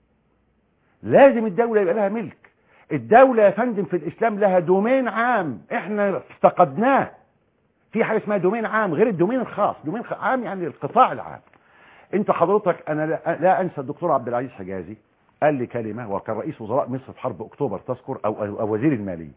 لازم الدوله يبقى لها ملك الدوله يا فندم في الاسلام لها دومين عام احنا افتقدناه في حاجه اسمها دومين عام غير الدومين الخاص دومين خ- عام يعني القطاع العام انت حضرتك انا لا, لا انسى الدكتور عبد العزيز حجازي قال لي كلمه وكان رئيس وزراء مصر في حرب اكتوبر تذكر او, أو, أو وزير الماليه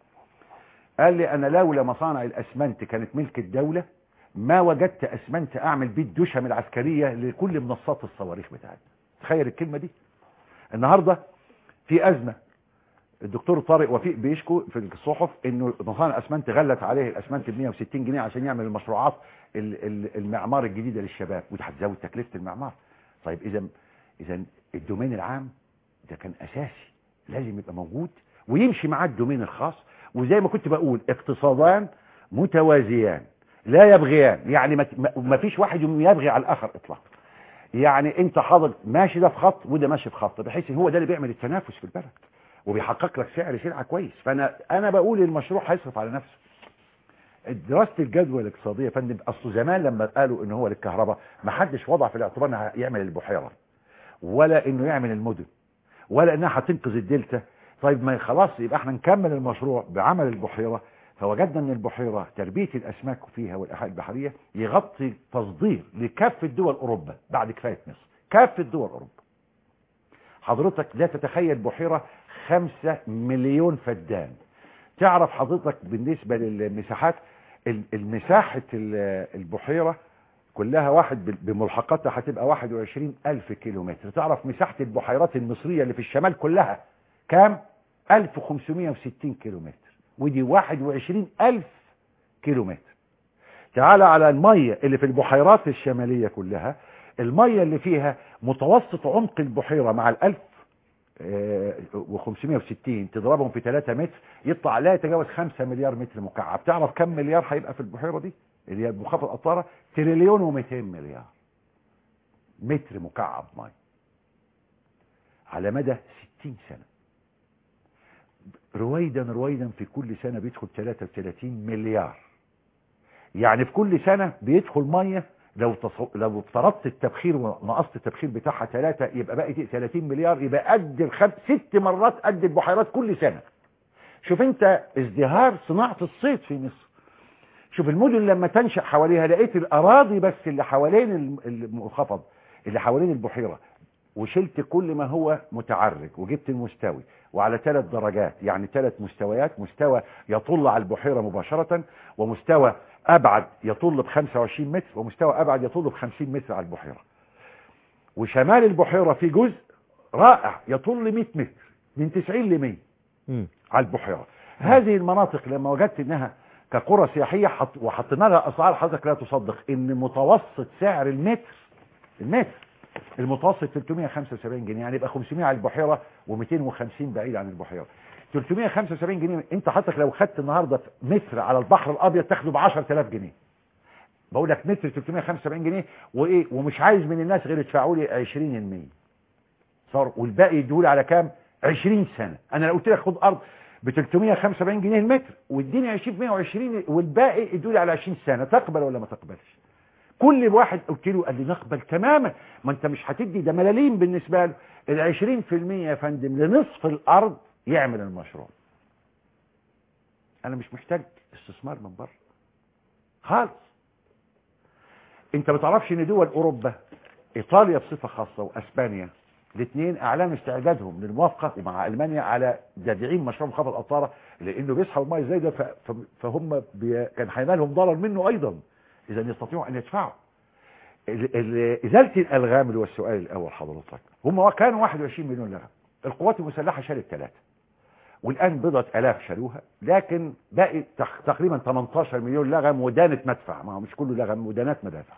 قال لي انا لولا مصانع الاسمنت كانت ملك الدوله ما وجدت اسمنت اعمل بيه الدشم العسكريه لكل منصات الصواريخ بتاعتنا تخيل الكلمه دي النهارده في ازمه الدكتور طارق وفيق بيشكو في الصحف انه مصانع الاسمنت غلت عليه الاسمنت ب 160 جنيه عشان يعمل المشروعات ال- ال- المعمار الجديده للشباب ودي هتزود تكلفه المعمار طيب اذا اذا الدومين العام ده كان اساسي لازم يبقى موجود ويمشي معاه الدومين الخاص وزي ما كنت بقول اقتصادان متوازيان لا يبغيان يعني ما- ما ما فيش واحد يبغي على الاخر اطلاقا يعني انت حاضر ماشي ده في خط وده ماشي في خط بحيث هو ده اللي بيعمل التنافس في البلد وبيحقق لك سعر سلعه كويس فانا انا بقول المشروع هيصرف على نفسه دراسه الجدوى الاقتصاديه يا فندم اصله زمان لما قالوا ان هو للكهرباء ما حدش وضع في الاعتبار انه يعمل البحيره ولا انه يعمل المدن ولا انها هتنقذ الدلتا طيب ما خلاص يبقى احنا نكمل المشروع بعمل البحيره فوجدنا ان البحيره تربيه الاسماك فيها والاحياء البحريه يغطي تصدير لكافه دول اوروبا بعد كفايه مصر كافه دول اوروبا حضرتك لا تتخيل بحيره خمسة مليون فدان تعرف حضرتك بالنسبة للمساحات ال- المساحة ال- البحيرة كلها واحد بال- بملحقاتها هتبقى 21 ألف كيلومتر تعرف مساحة البحيرات المصرية اللي في الشمال كلها كام 1560 كيلومتر ودي 21 ألف كيلومتر تعالى على المية اللي في البحيرات الشمالية كلها المية اللي فيها متوسط عمق البحيرة مع الألف و560 تضربهم في 3 متر يطلع لا يتجاوز 5 مليار متر مكعب تعرف كم مليار هيبقى في البحيرة دي اللي هي منخفض القطارة تريليون و200 مليار متر مكعب مية على مدى 60 سنة رويدا رويدا في كل سنة بيدخل 33 مليار يعني في كل سنة بيدخل مية لو تصو... لو افترضت التبخير ونقصت التبخير بتاعها ثلاثة يبقى باقي 30 مليار يبقى قد الخم... ست مرات قد البحيرات كل سنة شوف انت ازدهار صناعة الصيد في مصر شوف المدن لما تنشأ حواليها لقيت الأراضي بس اللي حوالين الم- المنخفض اللي حوالين البحيرة وشلت كل ما هو متعرج وجبت المستوي وعلى ثلاث درجات يعني ثلاث مستويات مستوى يطل على البحيرة مباشرة ومستوى أبعد يطل ب 25 متر ومستوى أبعد يطل ب 50 متر على البحيرة وشمال البحيرة في جزء رائع يطل 100 متر من 90 ل 100 على البحيرة هذه المناطق لما وجدت انها كقرى سياحية حط وحطينا لها اسعار حضرتك لا تصدق ان متوسط سعر المتر المتر المتوسط 375 جنيه يعني يبقى 500 على البحيرة و250 بعيد عن البحيرة 375 جنيه انت حضرتك لو خدت النهارده متر على البحر الابيض تاخده ب 10000 جنيه بقول لك متر 375 جنيه وايه ومش عايز من الناس غير يدفعوا لي 20% صار والباقي يدوا على كام 20 سنه انا لو قلت لك خد ارض ب 375 جنيه المتر واديني 20 120 والباقي ادوا لي على 20 سنه تقبل ولا ما تقبلش كل واحد قلت له قال لي نقبل تماما ما انت مش هتدي ده ملاليم بالنسبه له ال 20% يا فندم لنصف الارض يعمل المشروع انا مش محتاج استثمار من بره خالص انت ما تعرفش ان دول اوروبا ايطاليا بصفه خاصه واسبانيا الاثنين اعلنوا استعدادهم للموافقه ومع المانيا على تدعيم مشروع منخفض القطاره لانه بيسحبوا الميه زي ده ف- ف- فهم بي... كان هينالهم ضرر منه ايضا اذا يستطيعوا ان يدفعوا ال- ال- ازاله الالغام اللي هو السؤال الاول حضرتك هم كانوا 21 مليون لغم القوات المسلحه شالت ثلاثه والان بضعه الاف شالوها لكن باقي تق- تقريبا 18 مليون لغم ودانه مدفع ما هو مش كله لغم ودانات مدافع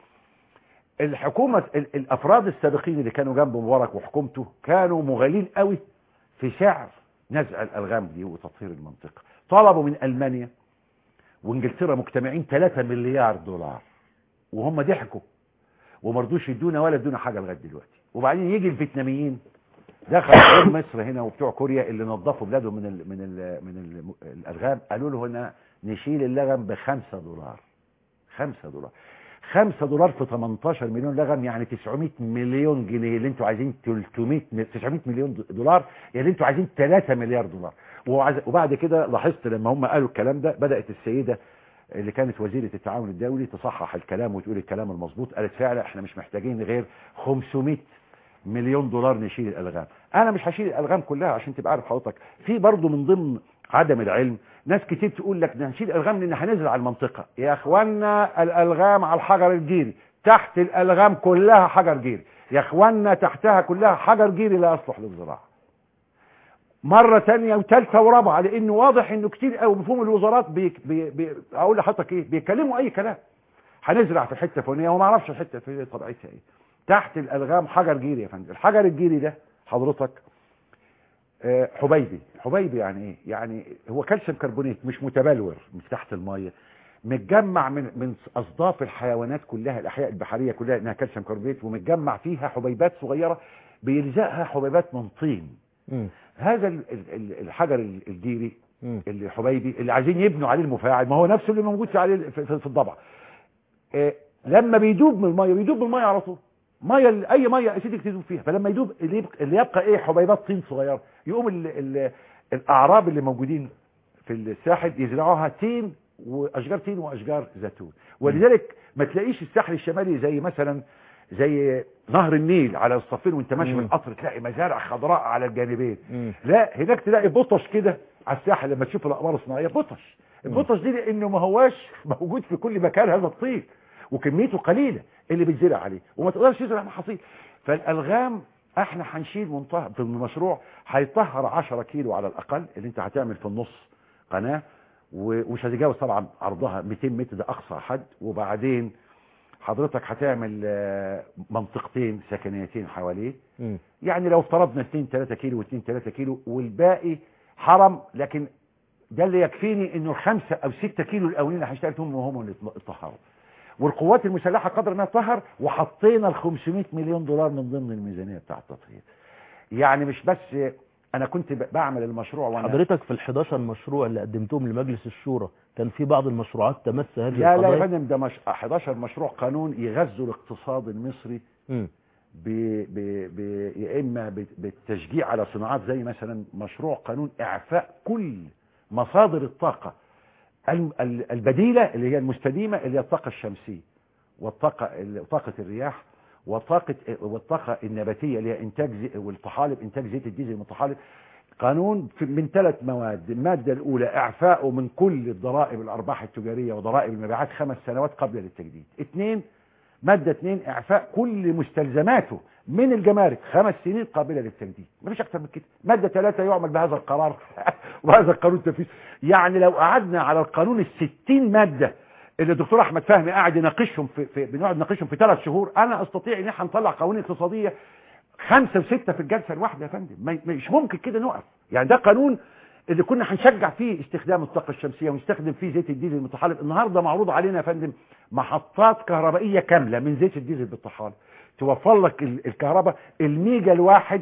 الحكومة ال- الأفراد السابقين اللي كانوا جنب مبارك وحكومته كانوا مغالين قوي في سعر نزع الألغام دي وتطهير المنطقة طلبوا من ألمانيا وإنجلترا مجتمعين 3 مليار دولار وهم ضحكوا وما رضوش يدونا ولا ادونا حاجة لغاية دلوقتي وبعدين يجي الفيتناميين دخلوا غير مصر هنا وبتوع كوريا اللي نظفوا بلادهم من ال من ال من ال الألغام قالوا له هنا نشيل اللغم بخمسة دولار خمسة دولار خمسة دولار في 18 مليون لغم يعني 900 مليون جنيه اللي انتوا عايزين 300 م- 900 مليون دولار يعني انتوا عايزين 3 مليار دولار وعايز- وبعد كده لاحظت لما هم قالوا الكلام ده بدأت السيدة اللي كانت وزيرة التعاون الدولي تصحح الكلام وتقول الكلام المظبوط قالت فعلا احنا مش محتاجين غير 500 مليون دولار نشيل الالغام انا مش هشيل الالغام كلها عشان تبقى عارف حضرتك في برضه من ضمن عدم العلم ناس كتير تقول لك ده هنشيل الالغام لان هنزرع المنطقه يا اخوانا الالغام على الحجر الجيري تحت الالغام كلها حجر جيري يا اخوانا تحتها كلها حجر جيري لا يصلح للزراعه مرة تانية وثالثة ورابعة لأنه واضح إنه كتير قوي مفهوم الوزارات بي بي بي أقول لحضرتك إيه بيتكلموا أي كلام هنزرع في حتة فلانية وما أعرفش الحتة الفلانية طبيعتها إيه تحت الألغام حجر جيري يا فندم الحجر الجيري ده حضرتك آه، حبيبي حبيبي يعني ايه يعني هو كالسيوم كربونات مش متبلور من تحت الميه متجمع من من اصداف الحيوانات كلها الاحياء البحريه كلها انها كالسيوم كربونات ومتجمع فيها حبيبات صغيره بيلزقها حبيبات من طين هذا ال- ال- ال- الحجر ال- الجيري اللي حبيبي اللي عايزين يبنوا عليه المفاعل ما هو نفسه اللي موجود في عليه في, في, في الضبع آه، لما بيدوب من الميه بيدوب من الميه على طول ميه ال- اي ميه اسيدك تدوب فيها فلما يدوب اللي يبقى, اللي يبقى ايه حبيبات طين صغيره يقوم ال ال الاعراب اللي موجودين في الساحل يزرعوها تين واشجار تين واشجار زيتون ولذلك ما تلاقيش الساحل الشمالي زي مثلا زي نهر النيل على الصفين وانت ماشي مم. بالقطر تلاقي مزارع خضراء على الجانبين لا هناك تلاقي بطش كده على الساحل لما تشوف الاقمار الصناعيه بطش البطش دي لانه ما هواش موجود في كل مكان هذا الطين وكميته قليله اللي بتزرع عليه وما تقدرش تزرع محاصيل فالالغام احنا هنشيل منطقه في المشروع هيطهر 10 كيلو على الاقل اللي انت هتعمل في النص قناه و- ومش هتتجاوز طبعا عرضها 200 متر ده اقصى حد وبعدين حضرتك هتعمل آه، منطقتين سكنيتين حواليه مم. يعني لو افترضنا 2 3 كيلو و2 3 كيلو والباقي حرم لكن ده اللي يكفيني انه الخمسة او 6 كيلو الاولين اللي هشتغل فيهم هم اللي اتطهروا والقوات المسلحه قدر انها تطهر وحطينا ال 500 مليون دولار من ضمن الميزانيه بتاع التطهير يعني مش بس انا كنت ب- بعمل المشروع وانا حضرتك في ال 11 مشروع اللي قدمتهم لمجلس الشورى كان في بعض المشروعات تمس هذه لا لا يا القضايا فندم ده مش 11 مشروع قانون يغذوا الاقتصاد المصري مم. ب... ب... ب... يا اما ب- بالتشجيع على صناعات زي مثلا مشروع قانون اعفاء كل مصادر الطاقه الم- ال- البديله اللي هي المستديمه اللي هي الطاقه الشمسيه والطاقه ال- طاقه الرياح وطاقه والطاقه النباتيه اللي هي انتاج زي... والطحالب انتاج زيت الديزل من الطحالب قانون في- من ثلاث مواد الماده الاولى اعفاء من كل الضرائب الارباح التجاريه وضرائب المبيعات خمس سنوات قبل التجديد اثنين مادة اثنين اعفاء كل مستلزماته من الجمارك خمس سنين قابلة للتجديد مفيش اكتر من كده مادة ثلاثة يعمل بهذا القرار وهذا القانون تنفيذ يعني لو قعدنا على القانون الستين مادة اللي الدكتور احمد فهمي قاعد يناقشهم في, في بنقعد نناقشهم في ثلاث شهور انا استطيع ان احنا نطلع قوانين اقتصادية خمسة وستة في الجلسة الواحدة يا فندم ما- مش ممكن كده نقف يعني ده قانون اللي كنا هنشجع فيه استخدام الطاقة الشمسية ونستخدم فيه زيت الديزل المتحالب النهاردة معروض علينا يا فندم محطات كهربائية كاملة من زيت الديزل بالطحالب توفر لك ال- الكهرباء الميجا الواحد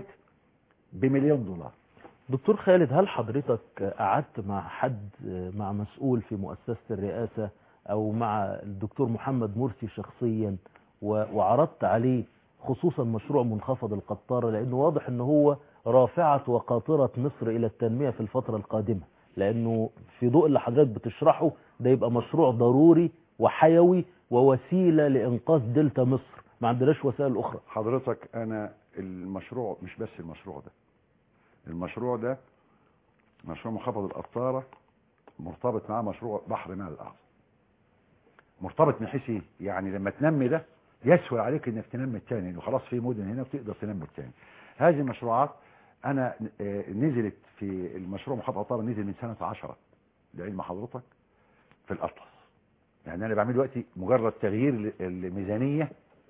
بمليون دولار دكتور خالد هل حضرتك قعدت مع حد مع مسؤول في مؤسسة الرئاسة او مع الدكتور محمد مرسي شخصيا و- وعرضت عليه خصوصا مشروع منخفض القطارة لانه واضح ان هو رافعة وقاطرة مصر الى التنمية في الفترة القادمة لانه في ضوء اللي حضرتك بتشرحه ده يبقى مشروع ضروري وحيوي ووسيلة لانقاذ دلتا مصر ما عندناش وسائل اخرى حضرتك انا المشروع مش بس المشروع ده المشروع ده مشروع منخفض القطارة مرتبط معاه مشروع بحر مال الاعظم مرتبط من حيث ايه يعني لما تنمي ده يسهل عليك انك تنمي التاني انه خلاص في مدن هنا وتقدر تنمي التاني هذه المشروعات انا آه، نزلت في المشروع محافظة القطارة نزل من سنة عشرة لعلم حضرتك في الاطلس يعني انا بعمل دلوقتي مجرد تغيير ل- الميزانية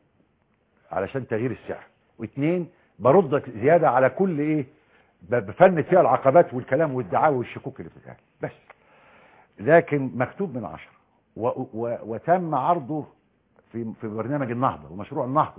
علشان تغيير السعر واثنين برد زيادة على كل ايه ب- بفند فيها العقبات والكلام والدعاوى والشكوك اللي بتتقال بس لكن مكتوب من عشرة و و وتم عرضه في في برنامج النهضة ومشروع النهضة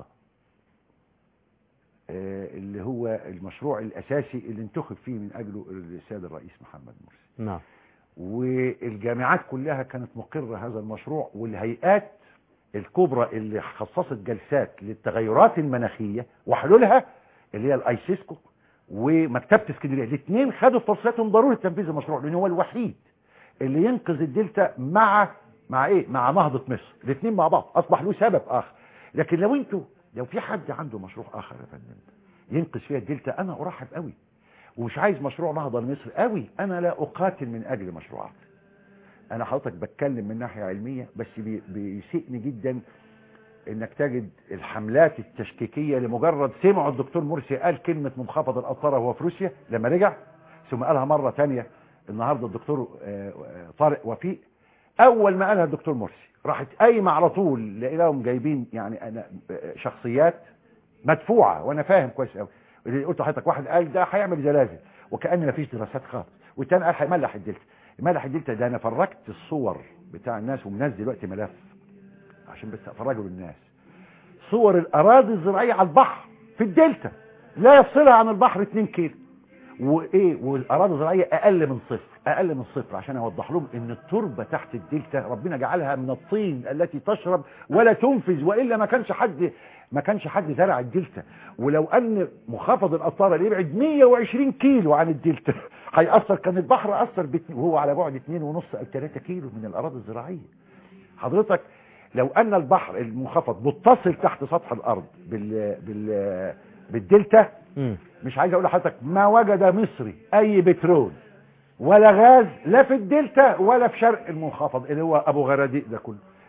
آه، اللي هو المشروع الأساسي اللي انتخب فيه من أجله السيد الرئيس محمد مرسي نعم والجامعات كلها كانت مقرة هذا المشروع والهيئات الكبرى اللي خصصت جلسات للتغيرات المناخية وحلولها اللي هي الايسيسكو ومكتبة اسكندرية الاثنين خدوا فرصتهم ضرورة تنفيذ المشروع لان هو الوحيد اللي ينقذ الدلتا مع مع ايه مع نهضة مصر الاثنين مع بعض اصبح له سبب اخر لكن لو انتوا لو في حد عنده مشروع اخر يا فندم ينقذ فيها الدلتا انا ارحب قوي ومش عايز مشروع نهضة لمصر قوي انا لا اقاتل من اجل مشروعات انا حضرتك بتكلم من ناحية علمية بس بي- بيسئني جدا انك تجد الحملات التشكيكية لمجرد سمعوا الدكتور مرسي قال كلمة منخفض القطارة وهو في روسيا لما رجع ثم قالها مرة تانية النهاردة الدكتور آه، آه، طارق وفيق اول ما قالها الدكتور مرسي راحت قايمة على طول لقيناهم جايبين يعني انا آه، شخصيات مدفوعة وانا فاهم كويس قوي اللي قلت لحضرتك واحد قال ده هيعمل زلازل وكأن ما فيش دراسات خالص والتاني قال هيملح الدلتا يملح الدلتا ده انا فرجت الصور بتاع الناس ومنزل دلوقتي ملف عشان بس افرجه للناس صور الاراضي الزراعيه على البحر في الدلتا لا يفصلها عن البحر 2 كيلو وايه والاراضي الزراعيه اقل من صفر اقل من صفر عشان اوضح لهم ان التربه تحت الدلتا ربنا جعلها من الطين التي تشرب ولا تنفذ والا ما كانش حد ما كانش حد زرع الدلتا ولو ان منخفض القطاره اللي يبعد 120 كيلو عن الدلتا هيأثر كان البحر أثر بت- وهو على بعد 2.5 او 3 كيلو من الاراضي الزراعيه حضرتك لو ان البحر المنخفض متصل تحت سطح الارض بال بال بالدلتا مش عايز اقول لحضرتك ما وجد مصري اي بترول ولا غاز لا في الدلتا ولا في شرق المنخفض اللي هو ابو غراديق ده كله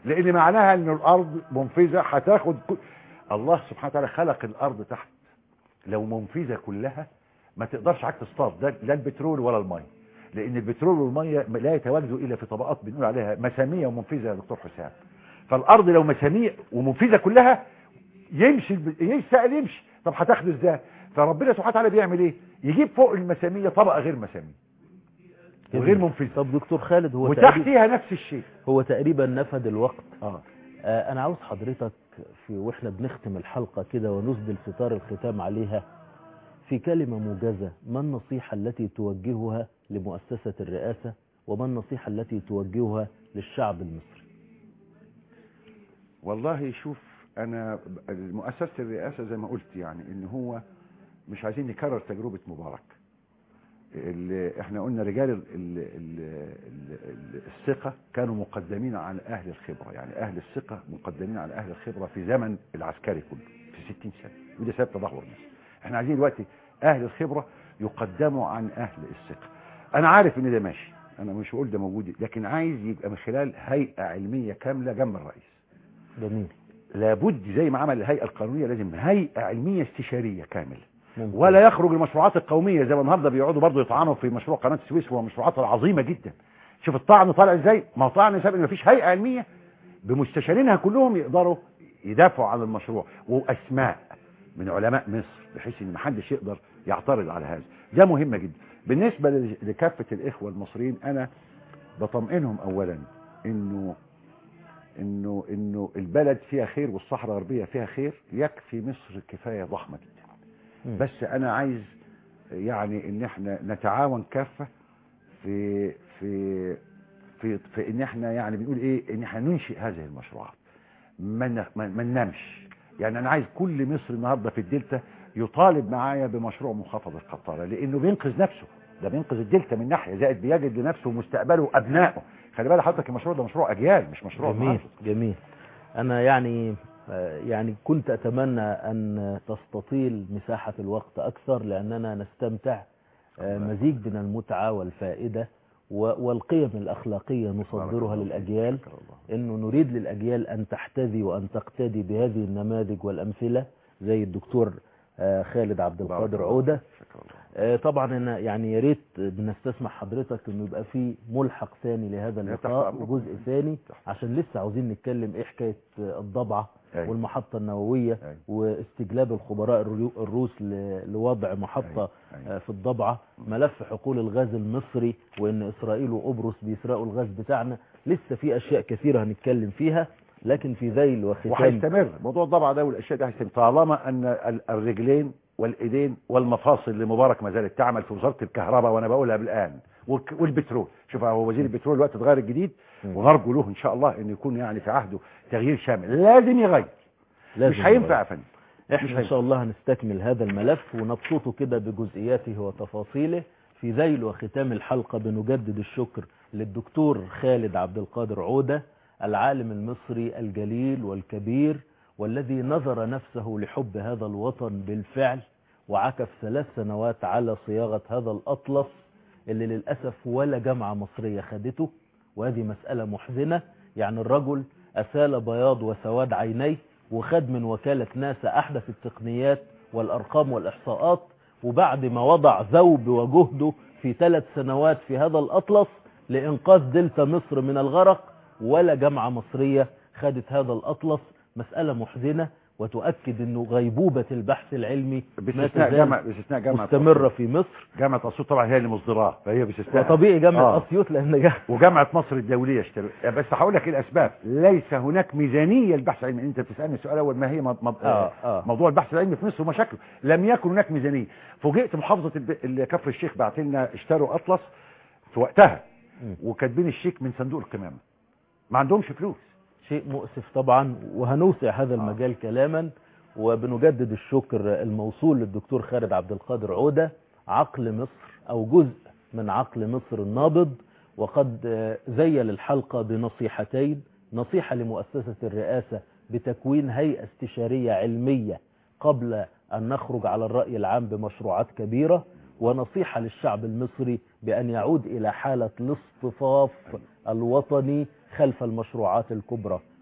لان معناها ان الارض منفذه هتاخد كل... الله سبحانه وتعالى خلق الارض تحت لو منفذه كلها ما تقدرش حاجه تصطاد لا لا البترول ولا الميه لان البترول والميه لا يتواجدوا الا في طبقات بنقول عليها مساميه ومنفذه يا دكتور حسام فالارض لو مساميه ومنفذه كلها يمشي الب- يمشي السائل يمشي طب هتاخده ازاي فربنا سبحانه وتعالى بيعمل ايه يجيب فوق المساميه طبقه غير مساميه وغير منفذه طب دكتور خالد هو تقريبا وتحتيها نفس الشيء هو تقريبا نفد الوقت اه آه انا عاوز حضرتك في واحنا بنختم الحلقة كده ونسدل ستار الختام عليها في كلمة موجزة ما النصيحة التي توجهها لمؤسسة الرئاسة وما النصيحة التي توجهها للشعب المصري والله شوف انا مؤسسه الرئاسه زي ما قلت يعني ان هو مش عايزين نكرر تجربه مبارك اللي احنا قلنا رجال ال ال ال ال ال الثقه كانوا مقدمين على اهل الخبره يعني اهل الثقه مقدمين على اهل الخبره في زمن العسكري كله في 60 سنه وده سبب تدهور مصر احنا عايزين دلوقتي اهل الخبره يقدموا عن اهل الثقه انا عارف ان ده ماشي انا مش بقول ده موجود لكن عايز يبقى من خلال هيئه علميه كامله جنب الرئيس جميل لابد زي ما عمل الهيئه القانونيه لازم هيئه علميه استشاريه كامله ممكن. ولا يخرج المشروعات القوميه زي ما النهارده بيقعدوا برضه يطعنوا في مشروع قناه السويس وهو مشروعات عظيمه جدا شوف الطعن طالع ازاي ما هو طعن سبب ان مفيش هيئه علميه بمستشارينها كلهم يقدروا يدافعوا عن المشروع واسماء من علماء مصر بحيث ان محدش يقدر يعترض على هذا ده مهم جدا بالنسبه ل- لكافه الاخوه المصريين انا بطمئنهم اولا انه انه انه البلد فيها خير والصحراء الغربيه فيها خير يكفي مصر كفايه ضخمه جدا مم. بس انا عايز يعني ان احنا نتعاون كافه في في في في ان احنا يعني بنقول ايه ان احنا ننشئ هذه المشروعات ما ن- ما ما ننامش يعني انا عايز كل مصر النهارده في الدلتا يطالب معايا بمشروع منخفض القطاره لانه بينقذ نفسه ده بينقذ الدلتا من ناحيه زائد بيجد لنفسه مستقبله وابنائه خلي بالك حضرتك المشروع ده مشروع اجيال مش مشروع جميل محافظ. جميل انا يعني آه، يعني كنت اتمنى ان تستطيل مساحة الوقت اكثر لاننا نستمتع آه، مزيج من المتعة والفائدة و- والقيم الاخلاقية نصدرها للاجيال انه نريد للاجيال ان تحتذي وان تقتدي بهذه النماذج والامثلة زي الدكتور آه، خالد عبد القادر عودة آه، طبعا انا يعني يا ريت بنستسمح حضرتك انه يبقى في ملحق ثاني لهذا لا، تحت اللقاء أمرك. وجزء ثاني عشان لسه عاوزين نتكلم ايه حكايه آه، الضبعه أيوة. والمحطه النوويه واستجلاب الخبراء الرو- الروس ل- لوضع محطه آه، في الضبعه ملف حقول الغاز المصري وان اسرائيل وقبرص بيسرقوا الغاز بتاعنا لسه في اشياء كثيره هنتكلم فيها لكن في ذيل وختام وهيستمر موضوع الضبع ده والاشياء ده هيستمر طالما ان ال- الرجلين والايدين والمفاصل لمبارك ما زالت تعمل في وزاره الكهرباء وانا بقولها بالان والك- والبترول شوف هو وزير البترول الوقت اتغير الجديد ونرجو له ان شاء الله ان يكون يعني في عهده تغيير شامل لازم يغير لازم مش هينفع يغير. يا فندم مش احنا ان هينفع. شاء الله هنستكمل هذا الملف ونبسطه كده بجزئياته وتفاصيله في ذيل وختام الحلقة بنجدد الشكر للدكتور خالد عبد القادر عودة العالم المصري الجليل والكبير والذي نظر نفسه لحب هذا الوطن بالفعل وعكف ثلاث سنوات على صياغة هذا الأطلس اللي للأسف ولا جامعة مصرية خدته وهذه مسألة محزنة يعني الرجل أسال بياض وسواد عينيه وخد من وكالة ناسا أحدث التقنيات والأرقام والإحصاءات وبعد ما وضع ذوب وجهده في ثلاث سنوات في هذا الأطلس لإنقاذ دلتا مصر من الغرق ولا جامعة مصرية خدت هذا الأطلس مسألة محزنة وتؤكد أنه غيبوبة البحث العلمي ما باستثناء تزال جامعه باستثناء جامعه مستمرة في مصر جامعه اسيوط طبعا هي اللي مصدراه فهي باستثناء وطبيعي جامعة آه. أسيوط لأن جامعة وجامعه مصر الدوليه اشتروا بس هقول لك إيه الاسباب ليس هناك ميزانيه للبحث العلمي انت بتسالني السؤال اول ما هي مض... مض... آه، آه. موضوع البحث العلمي في مصر ومشاكله لم يكن هناك ميزانيه فوجئت محافظه الب... ال- كفر الشيخ بعت لنا اشتروا اطلس في وقتها وكاتبين الشيك من صندوق القمامه ما عندهمش فلوس شيء مؤسف طبعا وهنوسع هذا المجال كلاما وبنجدد الشكر الموصول للدكتور خالد عبد القادر عودة عقل مصر أو جزء من عقل مصر النابض وقد آه، زيل الحلقة بنصيحتين نصيحة لمؤسسة الرئاسة بتكوين هيئة استشارية علمية قبل أن نخرج على الرأي العام بمشروعات كبيرة ونصيحة للشعب المصري بأن يعود إلى حالة الاصطفاف الوطني خلف المشروعات الكبرى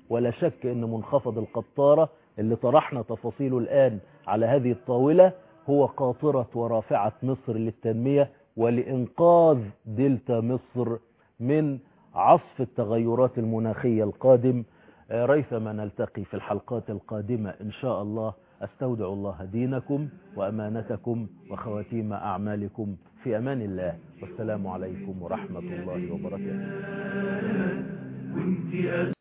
ولا شك ان منخفض القطارة اللي طرحنا تفاصيله الآن على هذه الطاولة هو قاطرة ورافعة مصر للتنمية ولإنقاذ دلتا مصر من عصف التغيرات المناخية القادم آه، ريثما نلتقي في الحلقات القادمة إن شاء الله أستودع الله دينكم وأمانتكم وخواتيم أعمالكم في أمان الله والسلام عليكم ورحمة الله وبركاته وانت